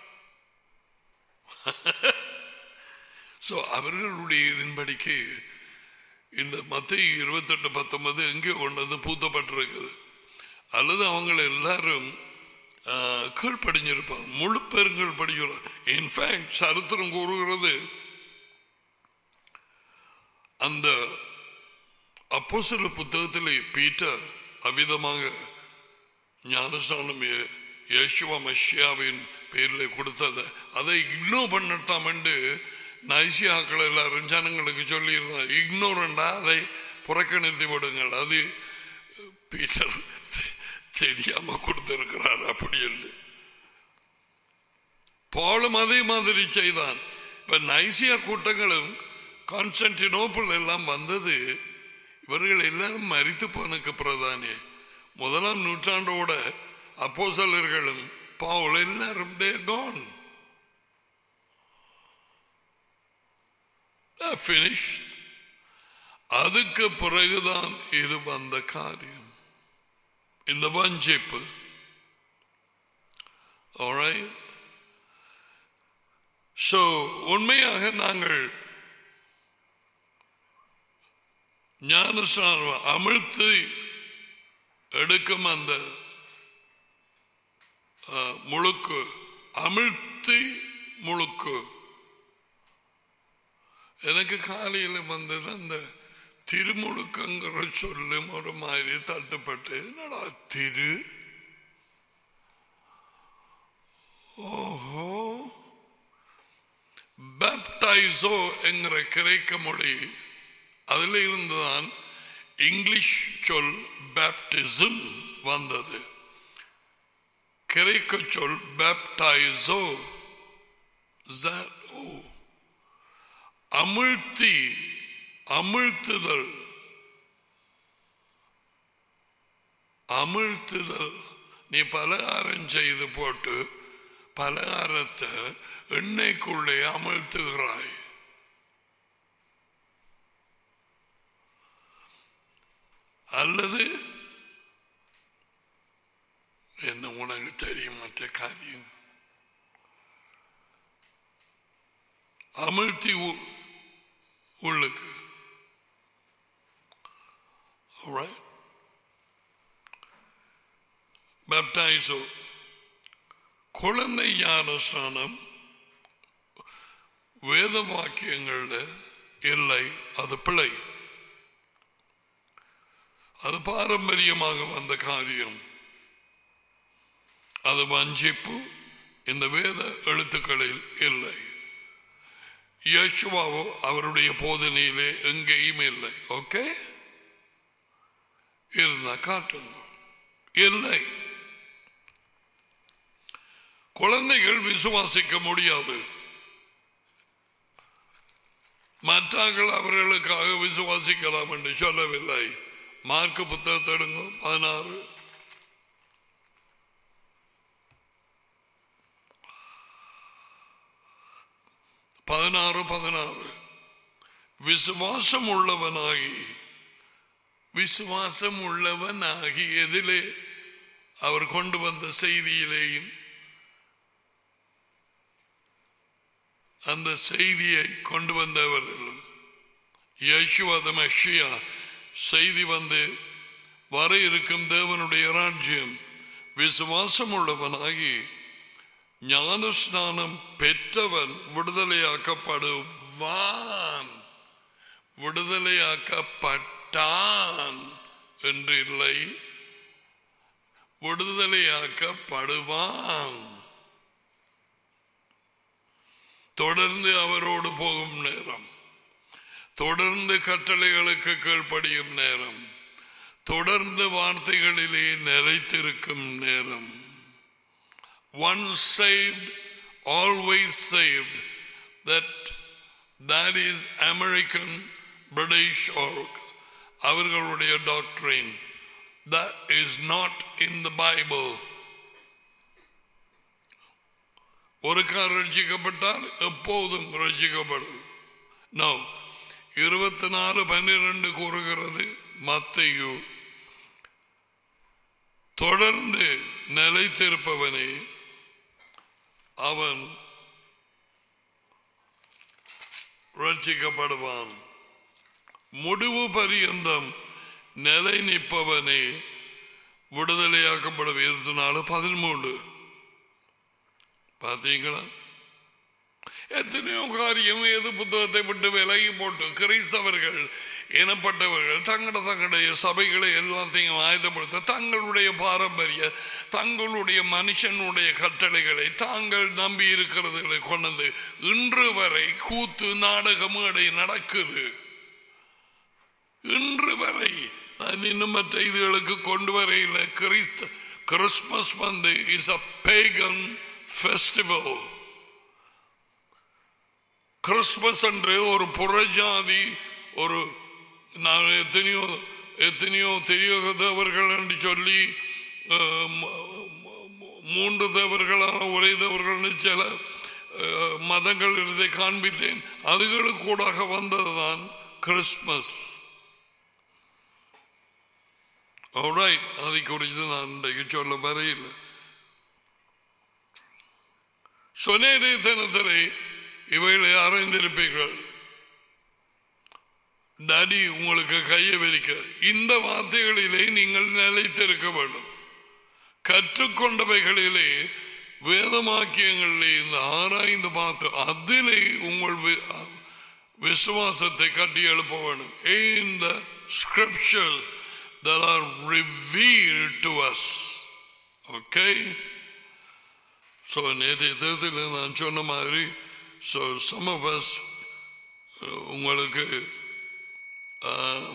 சோ அவர்களுடைய இதன்படிக்கு இந்த மத்திய இருபத்தெட்டு பத்தொன்பது எங்கே கொண்டு வந்து பூத்தப்பட்டிருக்குது அல்லது அவங்க எல்லாரும் ஆ, கீழ்ப்படிஞ்சிருப்பாங்க முழு பெருங்கள் படிக்கிறார் இன்ஃபேக்ட் சரித்திரம் கூறுகிறது அந்த அப்போஸ்தல புத்தகத்திலே பீட்டர் அவ்விதமாக ஞானஸ்தானம் யே- யேசுவ மஷியாவின் பேரில் கொடுத்ததை அதை இக்னோர் பண்ணட்டாம் என்று நைசியாக்கள் எல்லாரும் ஜனங்களுக்கு சொல்லியிருந்தார் இக்னோரண்டா அதை புறக்கணித்து விடுங்கள் அது பீட்டர் தெ- தெரியாம கொடுத்திருக்கிறார் அப்படி என்று பாலும் அதே மாதிரி செய்தான் இப்ப நைசியா கூட்டங்களும் கான்ஸ்டன்டினோப்பிள் எல்லாம் வந்தது இவர்கள் எல்லாரும் மரித்து போனக்கு பிரதானே முதலாம் நூற்றாண்டோட அப்போசலர்களும் பவுல் எல்லாரும் தே கான் ஃபினிஷ் அதுக்கு பிறகுதான் இது வந்த காரியம் இந்த வஞ்சிப்பு Alright? So, உண்மையாக நாங்கள் ஞானஸ்நானம் அமிழ்த்து எடுக்கும் அந்த அஹ், முழுக்கு அமிழ்த்தி முழுக்கு எனக்கு காலையில் வந்தது அந்த திருமுழுக்கங்கிற சொல்லும் ஒரு மாதிரி தட்டுப்பட்டு என்னடா திரு ஓஹோ பேப்டைசோ என்கிற கிரேக்க மொழி அதில் இருந்துதான் இங்கிலீஷ் சொல் பேப்டிசம் வந்தது கிரேக்க சொல் பேப்டைசோ ஓ அமிழ்த்தி அமிழ்த்துதல் அமிழ்த்துதல் நீ பலகாரம் செய்து போட்டு பலகாரத்தை எண்ணெய்க்குள்ளே அமிழ்த்துகிறாய் அல்லது என்ன உனக்கு தெரியும் மற்ற காரியம் அமிழ்த்தி உ- உள்ளுக்கு Alright? Baptizo. குழந்தை ஞானஸ்நானம் வேத வாக்கியங்கள்ல இல்லை அது பிழை அது பாரம்பரியமாக வந்த காரியம் அது வஞ்சிப்பு இந்த வேத எழுத்துக்களில் இல்லை யேசுவாவோ அவருடைய போதனையிலே எங்கேயும் இல்லை ஓகே இருந்தா காட்டுங்க இல்லை குழந்தைகள் விசுவாசிக்க முடியாது மற்றார்கள் அவர்களுக்காக விசுவாசிக்கலாம் என்று சொல்லவில்லை மார்க் புத்தகத்தை எடுங்க பதினாறு பதினாறு பதினாறு விசுவாசம் உள்ளவனாகி விசுவாசம் உள்ளவனாகி எதிலே அவர் கொண்டு வந்த செய்தியிலேயும் அந்த செய்தியை கொண்டு வந்தவர்களும் யேசுவத மெஷியா செய்தி வந்து வர இருக்கும் தேவனுடைய ராஜ்யம் விசுவாசம் உள்ளவனாகி ஞானஸ்நானம் பெற்றவன் விடுதலையாக்கப்படுவான் விடுதலையாக்கப்பட்டான் என்று இல்லை விடுதலையாக்கப்படுவான் தொடர்ந்து அவரோடு போகும் நேரம் தொடர்ந்து கட்டளைகளுக்கு கீழ்ப்படியும் நேரம் தொடர்ந்து வார்த்தைகளிலே நிலைத்திருக்கும் நேரம் once saved always saved that that is american british or அவர்களுடைய doctrine that is not in the bible ஒரு கார் ரட்சிக்கப்பட்டால் எப்போதும் ரட்சிக்கப்படும் நோ இருபத்தி நாலு பன்னிரண்டு கூறுகிறது மத்தையு தொடர்ந்து நிலைத்திருப்பவனே அவன் ரட்சிக்கப்படுவான் முடிவு பரியந்தம் நிலை நிற்பவனே விடுதலையாக்கப்படும் இருபத்தி நாலு பதிமூன்று பார்த்தீங்களா எத்தனையோ காரியம் ஏது புத்தகத்தை விட்டு விலகி போட்டு கிறிஸ்தவர்கள் எனப்பட்டவர்கள் தங்கட தங்களுடைய சபைகளை எல்லாத்தையும் ஆயுதப்படுத்த தங்களுடைய பாரம்பரிய தங்களுடைய மனுஷனுடைய கட்டளைகளை தாங்கள் நம்பி இருக்கிறதுகளை கொண்டது இன்று வரை கூத்து நாடக மேடை நடக்குது இன்று வரை நான் இன்னும் மற்ற இதுகளுக்கு கொண்டு வரையில் கிறிஸ்த கிறிஸ்மஸ் வந்து is a pagan festival Christmas அன்று ஒரு புறஜாதி ஒரு நான் எத்தனையோ எத்தனையோ தெரியாதவர்கள் என்று சொல்லி அஹ், ம- ம- மூன்று தேவர்களான ஒரே தேவர்கள்னு சில அஹ், மதங்கள் இருந்ததை காண்பித்தேன் அதுகளுக்கு கூடாக வந்ததுதான் கிறிஸ்மஸ் Alright, அதை குறித்து நான் இன்றைக்கு சொல்ல வரையில் சொன்னேனே தினத்திலே இவைகளை அறிந்திருப்பீர்கள் டாடி உங்களுக்கு கையை விரிக்க இந்த வார்த்தைகளிலே நீங்கள் நிலைத்திருக்க வேண்டும் கற்றுக்கொண்டவைகளிலே வேதமாக்கியங்களிலே இந்த ஆராய்ந்து பார்த்து அதிலே உங்கள் வி- விசுவாசத்தை கட்டி எழுப்ப வேண்டும் in the scriptures that are revealed to us okay so நேற்றைய தேர்தலில் நான் சொன்ன மாதிரி so some of us அஹ், உங்களுக்கு அஹ்,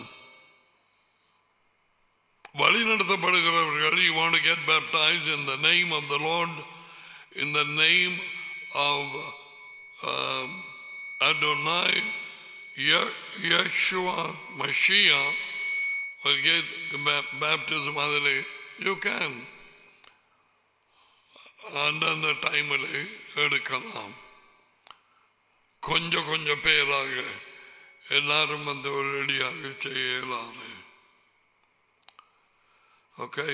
வழிநடத்தப்படுகிறவர்கள் you want to get baptized in the name of the Lord in the name of um, Adonai Ye- Yeshua Mashiach will get ba- baptism அதிலே you can அந்தந்த டைமில் எடுக்கலாம் கொஞ்சம் கொஞ்சம் பேராக எல்லாரும் வந்து ஒரு ரெடியாக செய்ய இயலாது okay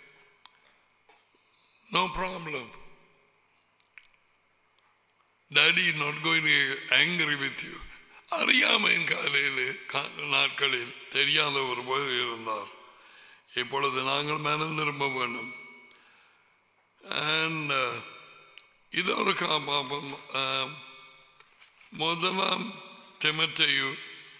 no problem daddy not going angry with you அறியாமையின் காலையில் கா- நாட்களில் தெரியாத ஒரு பேர் இருந்தார் இப்பொழுது நாங்கள் மனம் திரும்ப வேண்டும் And, uh, இது ஒரு காப்பாபம் முதலாம் திமத்தையு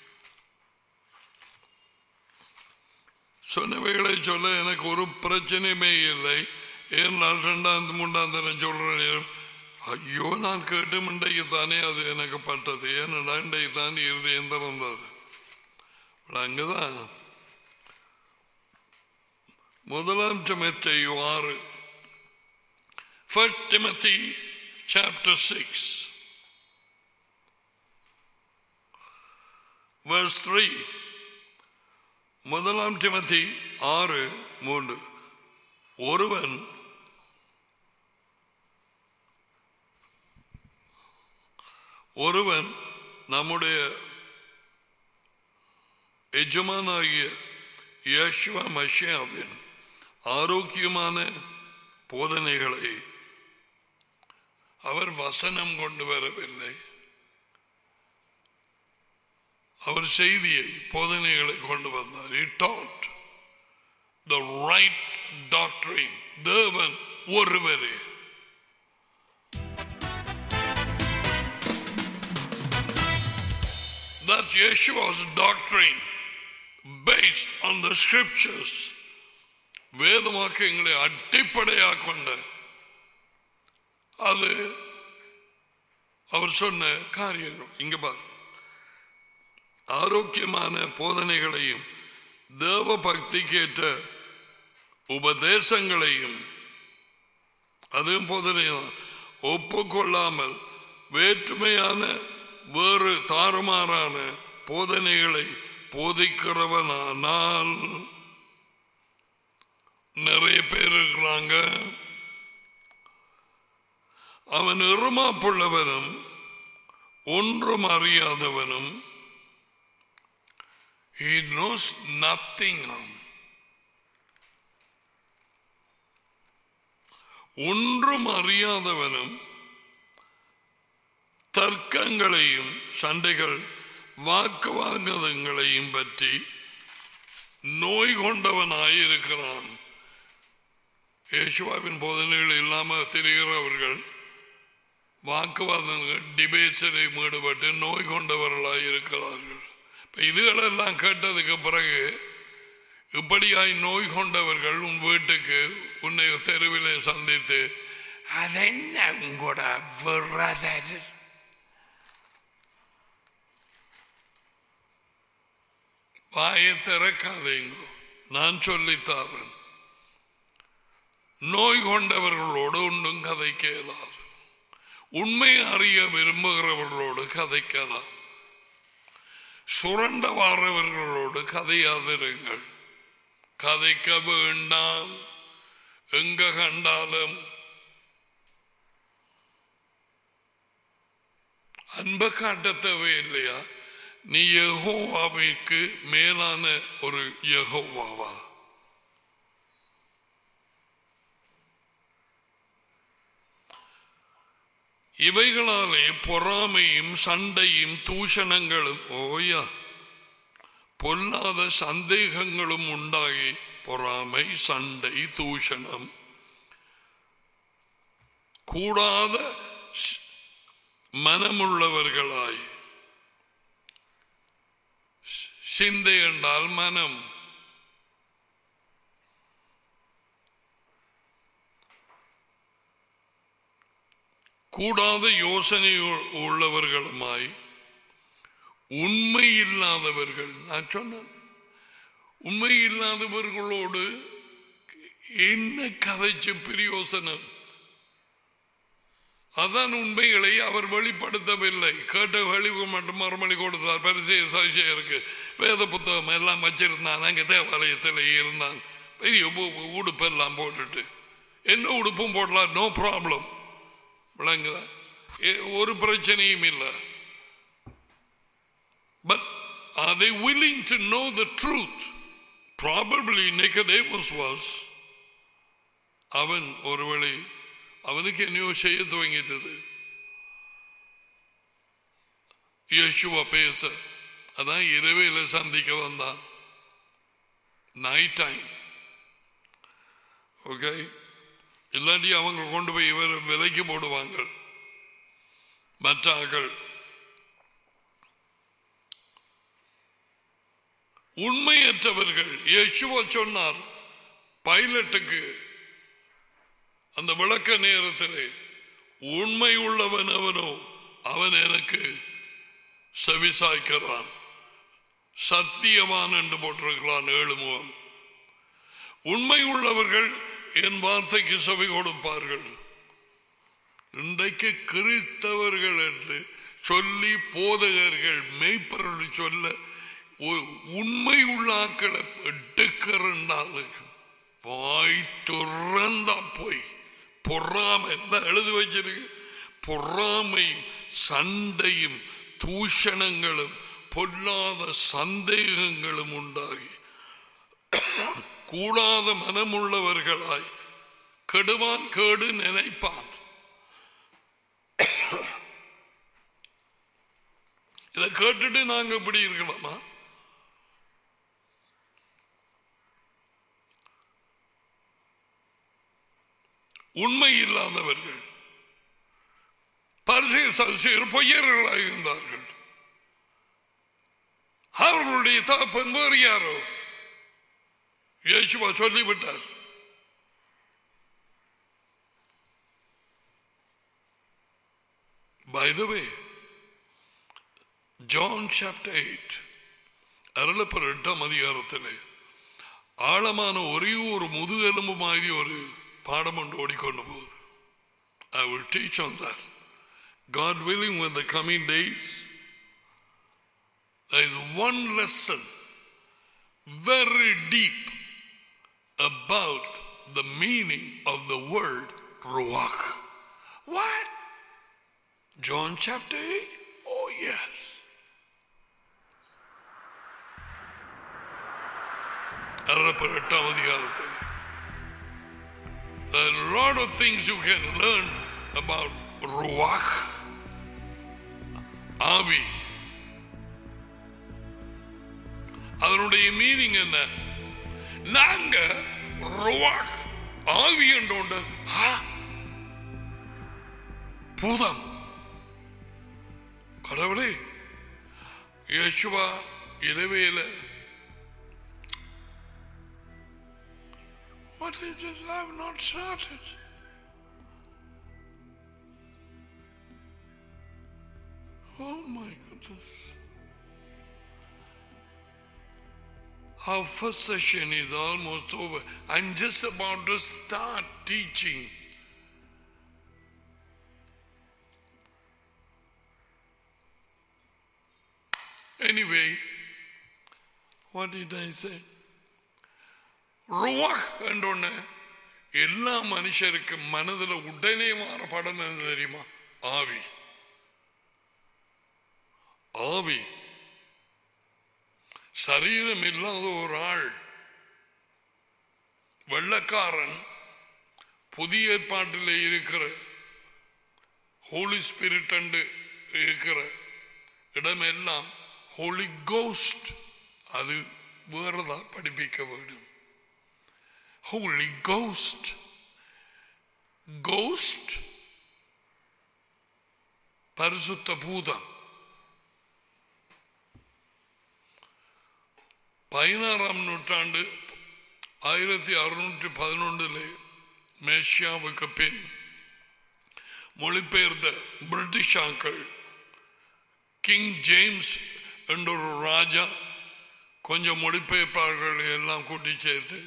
சொன்னவைகளை சொல்ல எனக்கு ஒரு பிரச்சனையுமே இல்லை ஏனால் ரெண்டாம் மூன்றாம் தரம் சொல்றேன் ஐயோ நான் கேட்டு இன்றைக்கு தானே அது எனக்கு பட்டது ஏனடா இன்றைக்கு தான் இருதயம் திறந்தது அங்கதான் முதலாம் திமத்தையு ஆறு First Timothy chapter 6 verse 3 முதலாம் திமதி ஆறு மூன்று ஒருவன் ஒருவன் நம்முடைய எஜமானாகிய யேசுவ மஷியாவின் ஆரோக்கியமான போதனைகளை அவர் வசனம் கொண்டு வரவில்லை அவர் செய்தியை போதனைகளை கொண்டு வந்தார் he taught the right doctrine தேவன் ஒருவரே that Yeshua's doctrine based on the scriptures வேதமாக்கங்களை அடிப்படையாக கொண்ட அது அவர் சொன்ன காரியங்கள் இங்க பாரு ஆரோக்கியமான போதனைகளையும் தேவ பக்திக்கேற்ற உபதேசங்களையும் அதுவும் போதனைதான் ஒப்புக்கொள்ளாமல் வேற்றுமையான வேறு தாறுமாறான போதனைகளை போதிக்கிறவனானால் நிறைய பேர் இருக்கிறாங்க அவன் இருமாப்புள்ளவனும் ஒன்றும் அறியாதவனும் he knows nothing ஒன்றும் அறியாதவனும் தர்க்கங்களையும் சண்டைகள் வாக்குவாதங்களையும் பற்றி நோய் கொண்டவனாயிருக்கிறான் யேசுவாவின் போதனைகள் இல்லாமல் தெரிகிறவர்கள் வாக்குவாதங்கள் டிபேட்ஸில் ஈடுபட்டு நோய் கொண்டவர்களாய் இருக்கிறார்கள் இப்ப இதுகளெல்லாம் கேட்டதுக்கு பிறகு இப்படியாய் நோய் கொண்டவர்கள் உன் வீட்டுக்கு உன்னை தெருவிலே சந்தித்து அதென்ன உங்களோட விரதர் வாயை திறக்காதீங்க நான் சொல்லித்தாரன் நோய் கொண்டவர்களோடு ஒன்றும் கதைக்க இயலாது உண்மை அறிய விரும்புகிறவர்களோடு கதைக்கலாம் சுரண்ட வாரவர்களோடு கதையாதிருங்கள் கதைக்க வேண்டாம் எங்க கண்டாலும் அன்பை காட்ட தேவையில்லையா நீ யெகோவாவிற்கு மேலான ஒரு யெகோவாவா இவைகளாலே பொறாமையும் சண்டையும் தூஷணங்களும் ஓயா பொல்லாத சந்தேகங்களும் உண்டாகி பொறாமை சண்டை தூஷணம் கூடாத ஸ்- மனமுள்ளவர்களாய் ஸ்- சிந்தை என்றால் மனம் கூடாத யோசனை உ- உள்ளவர்களுமாய் உண்மை இல்லாதவர்கள் நான் சொன்னேன் உண்மை இல்லாதவர்களோடு என்ன கதைச்சு பிரயோசனம் அதான் உண்மைகளை அவர் வெளிப்படுத்தவில்லை கேட்ட வெளிவு மட்டும் மறுமொழி கொடுத்தார் பரிசெய சவிசேயருக்கு வேத புத்தகம் எல்லாம் வச்சிருந்தான் அங்க தேவாலயத்தில் இருந்தான் பெரிய உ- உ- உடுப்பெல்லாம் போட்டுட்டு என்ன உடுப்பும் போடலாம் நோ ப்ராப்ளம் விளங்குதா ஏ- ஒரு பிரச்சனையும் இல்லை But are they willing to know the truth? Probably Nicodemus was. அவன் ஒருவேளை அவனுக்கு என்னையோ செய்ய துவங்கிட்டது யேசுவா பேச அதான் இரவையில சந்திக்க வந்தான் நைட் டைம் ஓகே இல்லாட்டி அவங்க கொண்டு போய் இவர் விலைக்கு போடுவாங்க மற்ற ஆக்கள் உண்மையற்றவர்கள் இயேசுவா சொன்னார் பைலட்டுக்கு அந்த விளக்க நேரத்திலே உண்மை உள்ளவன் அவனோ அவன் எனக்கு செவிசாய்க்கிறான் சத்தியவான் என்று போட்டிருக்கிறான் ஏழு முகம் உண்மை உள்ளவர்கள் என் வார்த்தைக்கு செவி கொடுப்பார்கள் இன்றைக்கு கிறிஸ்தவர்கள் என்று சொல்லி போதகர்கள் மெய்ப்பொருள் சொல்ல உ- உண்மை உள்ளாக்களை எடுக்கிறண்டாலும் வாய் துறந்தா போய் பொறாமை தான் எழுதி வச்சிருக்கு பொறாமையும் சண்டையும் தூஷணங்களும் பொல்லாத சந்தேகங்களும் உண்டாகி கூடாத மனமுள்ளவர்களாய் கெடுவான் கேடு நினைப்பான் இதை கேட்டுட்டு நாங்க இப்படி இருக்கலாமா உண்மை இல்லாதவர்கள் பரிசை சசியர் பொய்யர்களாக இருந்தார்கள் அவர்களுடைய தகப்பன் வேறு யாரோ இயேசுவா சொல்லிவிட்டார் By the way, John chapter 8 அருளப்பர் எட்டாம் அதிகாரத்திலே ஆழமான ஒரே ஒரு முதுகெலும்பு மாதிரி ஒரு பாடம் ஒன்று ஓடிக்கொண்டு போகுது I will teach on that. God willing, when the coming days, there is one lesson very deep about the meaning of the word ruach. What? John chapter 8? Oh, yes. அருளப்பர் எட்டாம் அதிகாரத்தில் There are a lot of things you can learn about Ruach. ஆவி அதனுடைய meaning என்ன நாங்க ருவாக் ஆவி என்றோண்டு ஆ, பூதம் கடவுளே Yeshua இரவேல What is this? I have not started. Oh my goodness. Our first session is almost over. I'm just about to start teaching. Anyway, what did I say? ருவாக் என்றொன்னு எல்லா மனுஷருக்கும் மனதில் உடனே மாற படம் என்ன தெரியுமா ஆவி ஆவி சரீரம் இல்லாத ஒரு ஆள் வெள்ளக்காரன் புதிய ஏற்பாட்டில் இருக்கிற ஹோலி ஸ்பிரிட் அண்டு இருக்கிற இடமெல்லாம் ஹோலி கோஸ்ட் அது வேறதா படிப்பிக்க வேண்டும் ஹோலி கோஸ்ட் கோஸ்ட் பரிசுத்த பூதம் பதினாறாம் நூற்றாண்டு ஆயிரத்தி அறுநூற்றி பதினொன்றில் மேஷியாவுக்கு பின் மொழிபெயர்ந்த பிரிட்டிஷாக்கள் கிங் ஜேம்ஸ் என்ற ஒரு ராஜா கொஞ்சம் மொழிபெயர்ப்பாளர்களை எல்லாம் கூட்டி சேர்த்து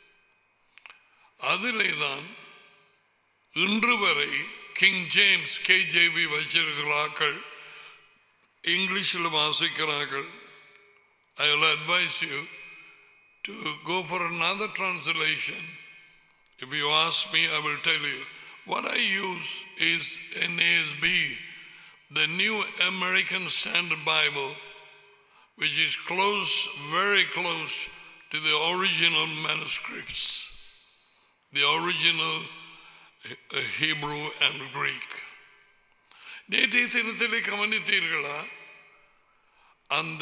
அதிலே தான் இன்று வரை கிங் ஜேம்ஸ் கேஜேவி வச்சிருக்கிறார்கள் இங்கிலீஷில் வாசிக்கிறார்கள் I will advise you to go for another translation. If you ask me, I will tell you. What I use is NASB, the New American Standard Bible, which is close, very close to the original manuscripts, the original uh, Hebrew and Greek. நேற்றைய தினத்திலே கவனித்தீர்களா அந்த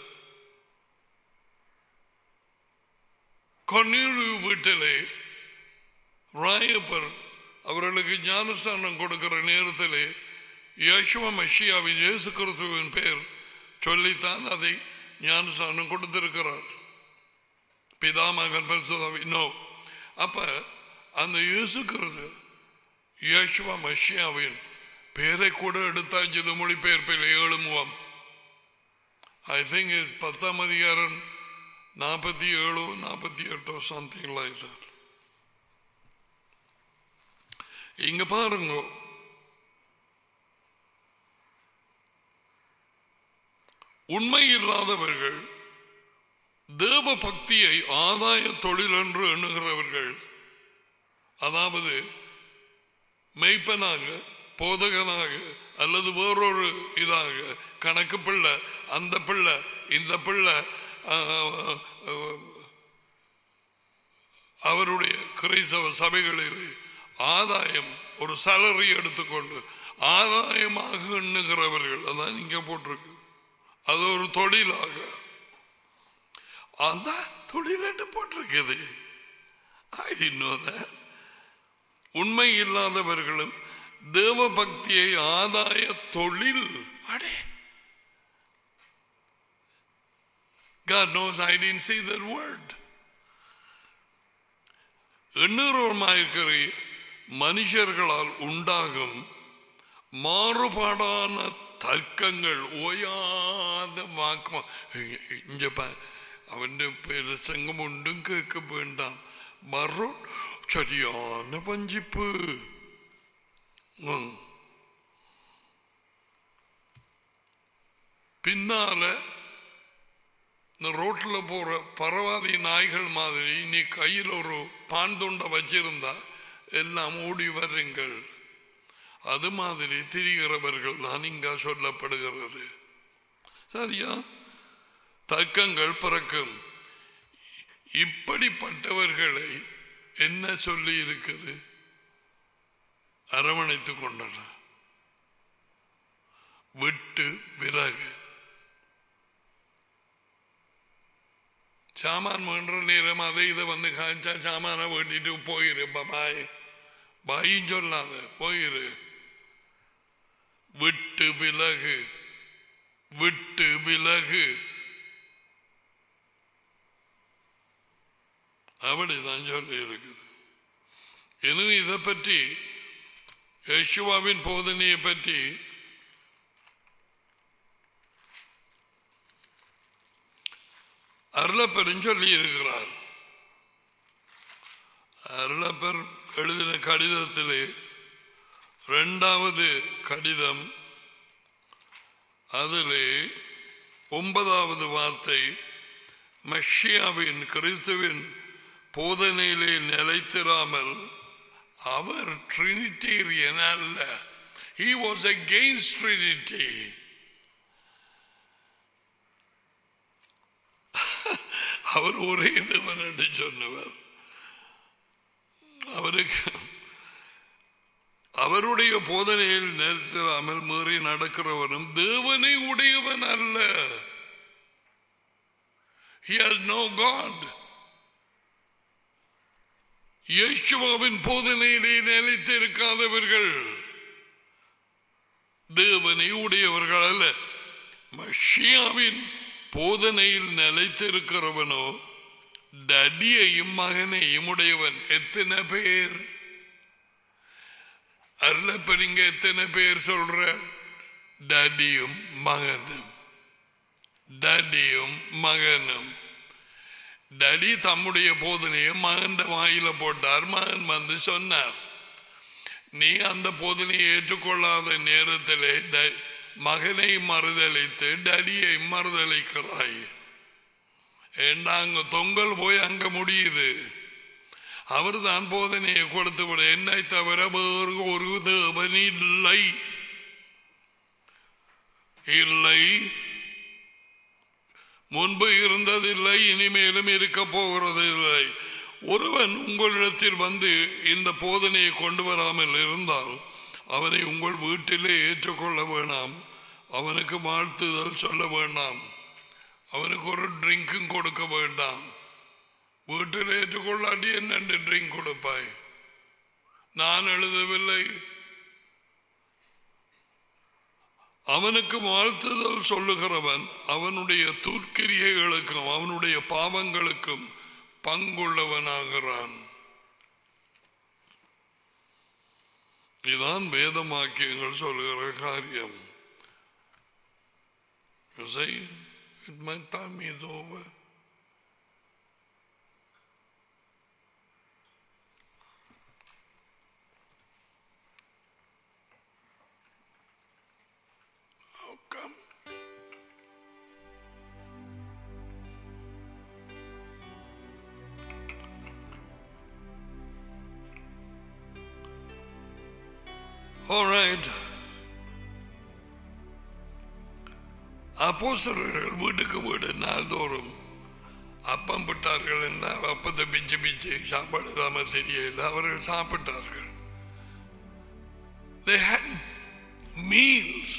கொன்னீரு வீட்டிலே ராயப்பர் அவர்களுக்கு ஞானஸ்தானம் கொடுக்கிற நேரத்திலே யேசுவ மஷியாவின் இயேசு கிறிஸ்துவின் பெயர் சொல்லித்தான் அதை ஞானஸ்தானம் கொடுத்திருக்கிறார் பிதாமகன் பரிசுதாவி நோ அப்ப அந்த இயேசு கிறிஸ்து யேசுவ மஷியாவின் பேரை கூட எடுத்தாச்சு இது மொழிபெயர்ப்பில் ஏழு முகம் ஐ திங்க் இஸ் பத்தாம் அதிகாரம் நாற்பத்தி ஏழோ நாற்பத்தி எட்டோ சம்திங் லைக் தட் இங்க பாருங்க உண்மை இல்லாதவர்கள் தேவ பக்தியை ஆதாய தொழில் என்று எண்ணுகிறவர்கள் அதாவது மெய்ப்பனாக போதகனாக அல்லது வேறொரு இதாக கணக்கு பிள்ளை அந்த பிள்ளை இந்த பிள்ளை ஆஹ், ஆஹ், அவருடைய கிறிஸ்தவ சபைகளில் ஆதாயம் ஒரு salary எடுத்துக்கொண்டு ஆதாயமாக எண்ணுகிறவர்கள் அதான் இங்க போட்டிருக்கு அது ஒரு தொழிலாக அந்த தொழில் என்று போட்டிருக்குது I didn't know that. உண்மை இல்லாதவர்களும் தேவ பக்தியை ஆதாய தொழில் அடே God knows I didn't see that word. எண்ணூறுமாயிருக்கிற மனுஷர்களால் உண்டாகும் மாறுபாடான தர்க்கங்கள் ஓயாத வாக்குமா இங்க பா- അവന്റെ പ്രസംഗം ഒന്നും കേൾക്ക വേണ്ട മറു ശരിயான വഞ്ചിപ്പ് ഉം. பின்னால இந்த ரோட்ல போற பரவாதி நாய்கள் மாதிரி நீ கையில் ஒரு பான் துண்டை வச்சிருந்தா எல்லாம் ஓடி வர்றீங்கள் அது மாதிரி திரிகிறவர்கள் தான் இங்க சொல்லப்படுகிறது சரியா தர்க்கங்கள் பிறக்கும் இப்படிப்பட்டவர்களை என்ன சொல்லி இருக்குது அரவணைத்துக் கொண்டன விட்டு விறகு சாமான் வேண்ட நேரம் அதை இதை வந்து காய்ச்சா சாமான வேண்டிட்டு போயிரு பாய் பாயும் சொல்லாத போயிரு விட்டு விலகு விட்டு விலகு அப்படிதான் சொல்லி இருக்குது இன்னும் இதை பற்றி யேசுவாவின் போதனையை பற்றி அருளப்பெரும் சொல்லி இருக்கிறார் அருளப்பர் எழுதின கடிதத்திலே இரண்டாவது கடிதம் அதிலே ஒன்பதாவது வார்த்தை மெஷியாவின் கிறிஸ்துவின் போதனையிலே நிலைத்திராமல் அவர் ட்ரினிட்டேரியன் அல்ல he was against trinity அவர் ஒரே தேவன் என்று சொன்னவர் அவருக்கு அவருடைய போதனையில் நிறுத்தாமல் மீறி நடக்கிறவனும் தேவனை உடையவன் அல்ல He has no God. இயேசுவாவின் போதனையிலே நிலைத்திருக்காதவர்கள் தேவனை உடையவர்கள் அல்ல மஷியாவின் போதனையில் நிலைத்திருக்கிறவனோ டடியையும் மகனையும் உடையவன் எத்தனை பேர் அருளப்பரிங்க எத்தனை பேர் சொல்ற டடியும் மகனும் டடியும் மகனும் டடி தம்முடைய போதனையை மகன் வாயில போட்டார் மகன் வந்து சொன்னார் நீ அந்த போதனையை ஏற்றுக்கொள்ளாத நேரத்திலே ட- மகனை மறுதளித்து டடியை மறுதளிக்கிறாய் ஏண்டா அங்க தொங்கல் போய் அங்க முடியுது அவர் தான் போதனையை கொடுத்து விட என்னை தவிர வேறு ஒரு தேவன் இல்லை இல்லை முன்பு இருந்ததில்லை இனிமேலும் இருக்க போகிறது இல்லை ஒருவன் உங்களிடத்தில் வந்து இந்த போதனையை கொண்டு வராமல் இருந்தால் அவனை உங்கள் வீட்டிலே ஏற்றுக்கொள்ள வேணாம் அவனுக்கு வாழ்த்துதல் சொல்ல வேண்டாம் அவனுக்கு ஒரு ட்ரிங்க்கும் கொடுக்க வேண்டாம் வீட்டில் ஏற்றுக்கொள்ளாட்டி என்ன ட்ரிங்க் கொடுப்பாய் நான் எழுதவில்லை அவனுக்கு வாழ்த்துதல் சொல்லுகிறவன் அவனுடைய துர்க்கிரியைகளுக்கும் அவனுடைய பாவங்களுக்கும் பங்குள்ளவனாகிறான் இதான் வேதமாக்கியங்கள் சொல்லுகிற காரியம் You see, it my time is over. How come? All right. அப்போஸ்தலர்கள் வீட்டுக்கு வீடு நாள்தோறும் அப்பம் விட்டார்கள் என்ன அப்பத்தை பிச்சு பிச்சு சாப்பாடு இல்லாம தெரியல அவர்கள் சாப்பிட்டார்கள் They had meals.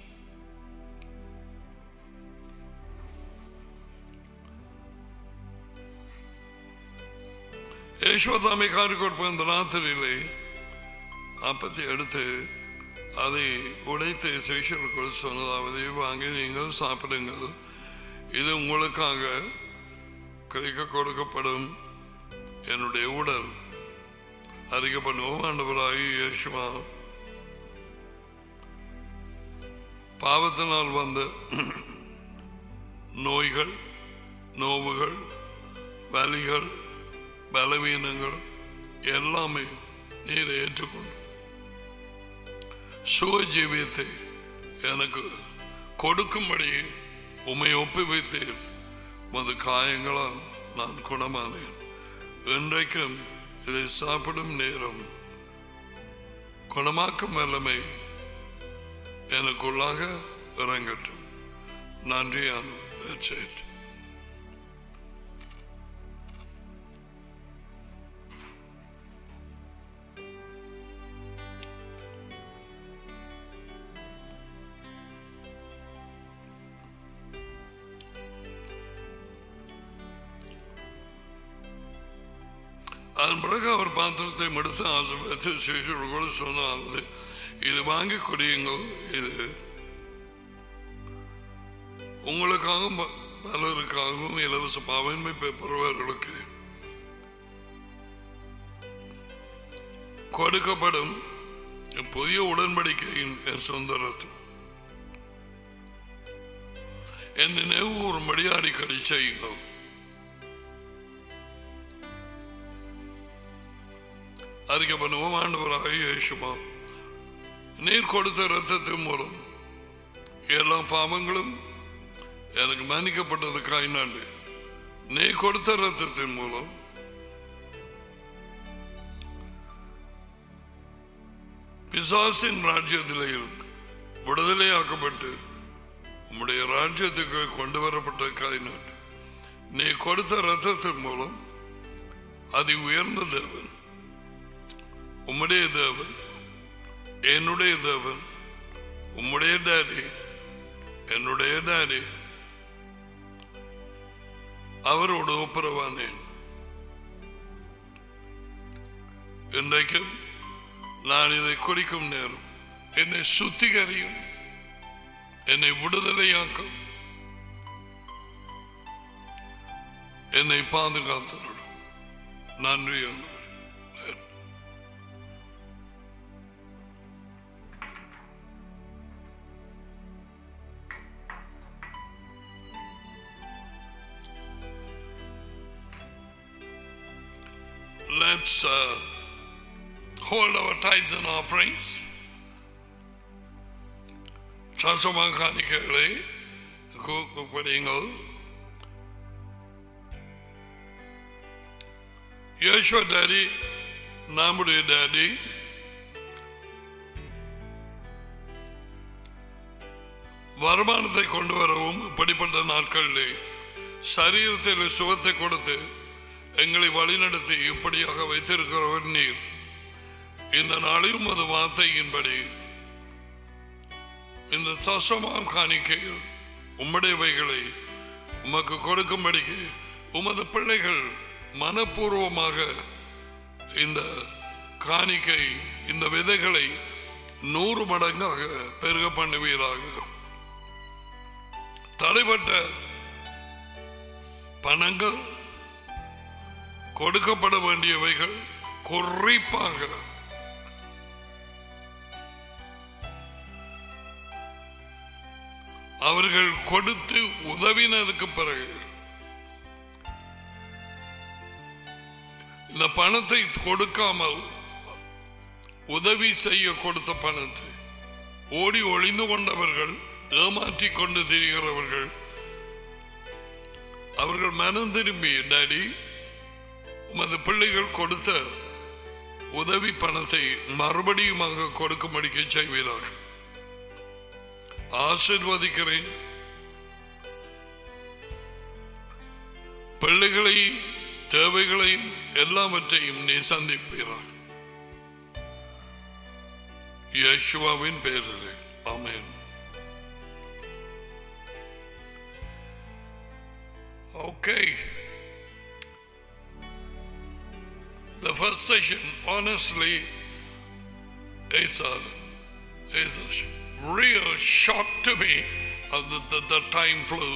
யசோதாமை காரி கொடுப்ப அந்த ராத்திரியிலே அப்பத்தை எடுத்து அதை உடைத்து சிஷர்களுக்குள் சொன்னதாவது வாங்கி நீங்கள் சாப்பிடுங்கள் இது உங்களுக்காக கிடைக்க கொடுக்கப்படும் என்னுடைய உடல் அறிக்கை பண்ணுவோம் ஆண்டவராகி இயேசுவா பாவத்தினால் வந்த நோய்கள் நோவுகள் வலிகள் பலவீனங்கள் எல்லாமே நீரை ஏற்றுக்கொண்டு சுக ஜீவியத்தை எனக்கு கொடுக்கும்படி உமை ஒப்புவித்தீர் மது காயங்களால் நான் குணமானேன் இன்றைக்கும் இதை சாப்பிடும் நேரம் குணமாக்கும் வல்லமை எனக்குள்ளாக இறங்கட்டும் நன்றி That's it. அதன் பிறகு அவர் பாத்திரத்தை மடுத்து ஆசிர்வதித்து சிசுகளோடு சொன்னாவது இது வாங்கி குடியுங்கள் இது உங்களுக்காகவும் ப- பலருக்காகவும் இலவச பாவன்மை பெறுபவர்களுக்கு கொடுக்கப்படும் புதிய உடன்படிக்கையின் என் சொந்த ரத்தம் என் நினைவு கூறும்படி அடிக்கடி செய்யுங்கள் அறிக்கை பண்ணுவோம் ஆண்டவராக இயேசுமா நீர் கொடுத்த ரத்தத்தின் மூலம் எல்லா பாவங்களும் எனக்கு மன்னிக்கப்பட்டதுக்காய் நன்றி நீ கொடுத்த ரத்தத்தின் மூலம் பிசாசின் ராஜ்யத்திலே இருந்து விடுதலையாக்கப்பட்டு உம்முடைய ராஜ்யத்துக்கு கொண்டு வரப்பட்டதுக்காய் நன்றி நீ கொடுத்த ரத்தத்தின் மூலம் அதி உயர்ந்த தேவன் உம்முடைய தேவன் என்னுடைய தேவன் உம்முடைய டாடி என்னுடைய டாடி அவரோடு ஒப்புரவானேன் இன்றைக்கும் நான் இதை குடிக்கும் நேரம் என்னை சுத்திகரியும் என்னை விடுதலையாக்கும் என்னை பாதுகாத்தருடும் நன்றி ஆண்டவரே. Let's uh, hold our tithes and offerings. சசமாக காணிக்கைகளை படியுங்கள் யேசுவ டாடி நம்முடைய டாடி வருமானத்தை கொண்டு வரவும் இப்படிப்பட்ட நாட்களிலே சரீரத்தில் சுகத்தை கொடுத்து எங்களை வழிநடத்தி இப்படியாக வைத்திருக்கிறவர் நீர் இந்த நாளிலும் அது வார்த்தையின்படி இந்த சசமாம் காணிக்கையில் உம்முடையவைகளை உமக்கு கொடுக்கும்படிக்கு உமது பிள்ளைகள் மனப்பூர்வமாக இந்த காணிக்கை இந்த விதைகளை நூறு மடங்காக பெருக பண்ணுவீராக தடைப்பட்ட பணங்கள் கொடுக்கப்பட வேண்டியவைகள் குறிப்பாக அவர்கள் கொடுத்து உதவினதுக்கு பிறகு இந்த பணத்தை கொடுக்காமல் உதவி செய்ய கொடுத்த பணத்தை ஓடி ஒளிந்து கொண்டவர்கள் ஏமாற்றி கொண்டு திரிகிறவர்கள் அவர்கள் மனம் திரும்பி டாடி உமது பிள்ளைகள் கொடுத்த உதவி பணத்தை மறுபடியுமாக கொடுக்கும்படிக்க செய்வீர்கள் ஆசிர்வதிக்கிறேன் பிள்ளைகளை தேவைகளையும் எல்லாவற்றையும் நீ சந்திப்பீராக யேசுவாவின் பேரிலே ஆமென் Okay. The first session, honestly, is a, is a sh- real shock to me of the, the, the time flew.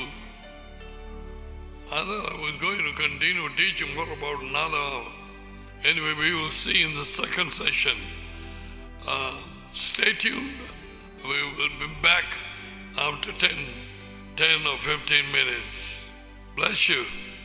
I thought I was going to continue teaching for about another hour. Anyway, we will see in the second session. Uh, stay tuned. We will be back after 10, 10 or 15 minutes. Bless you.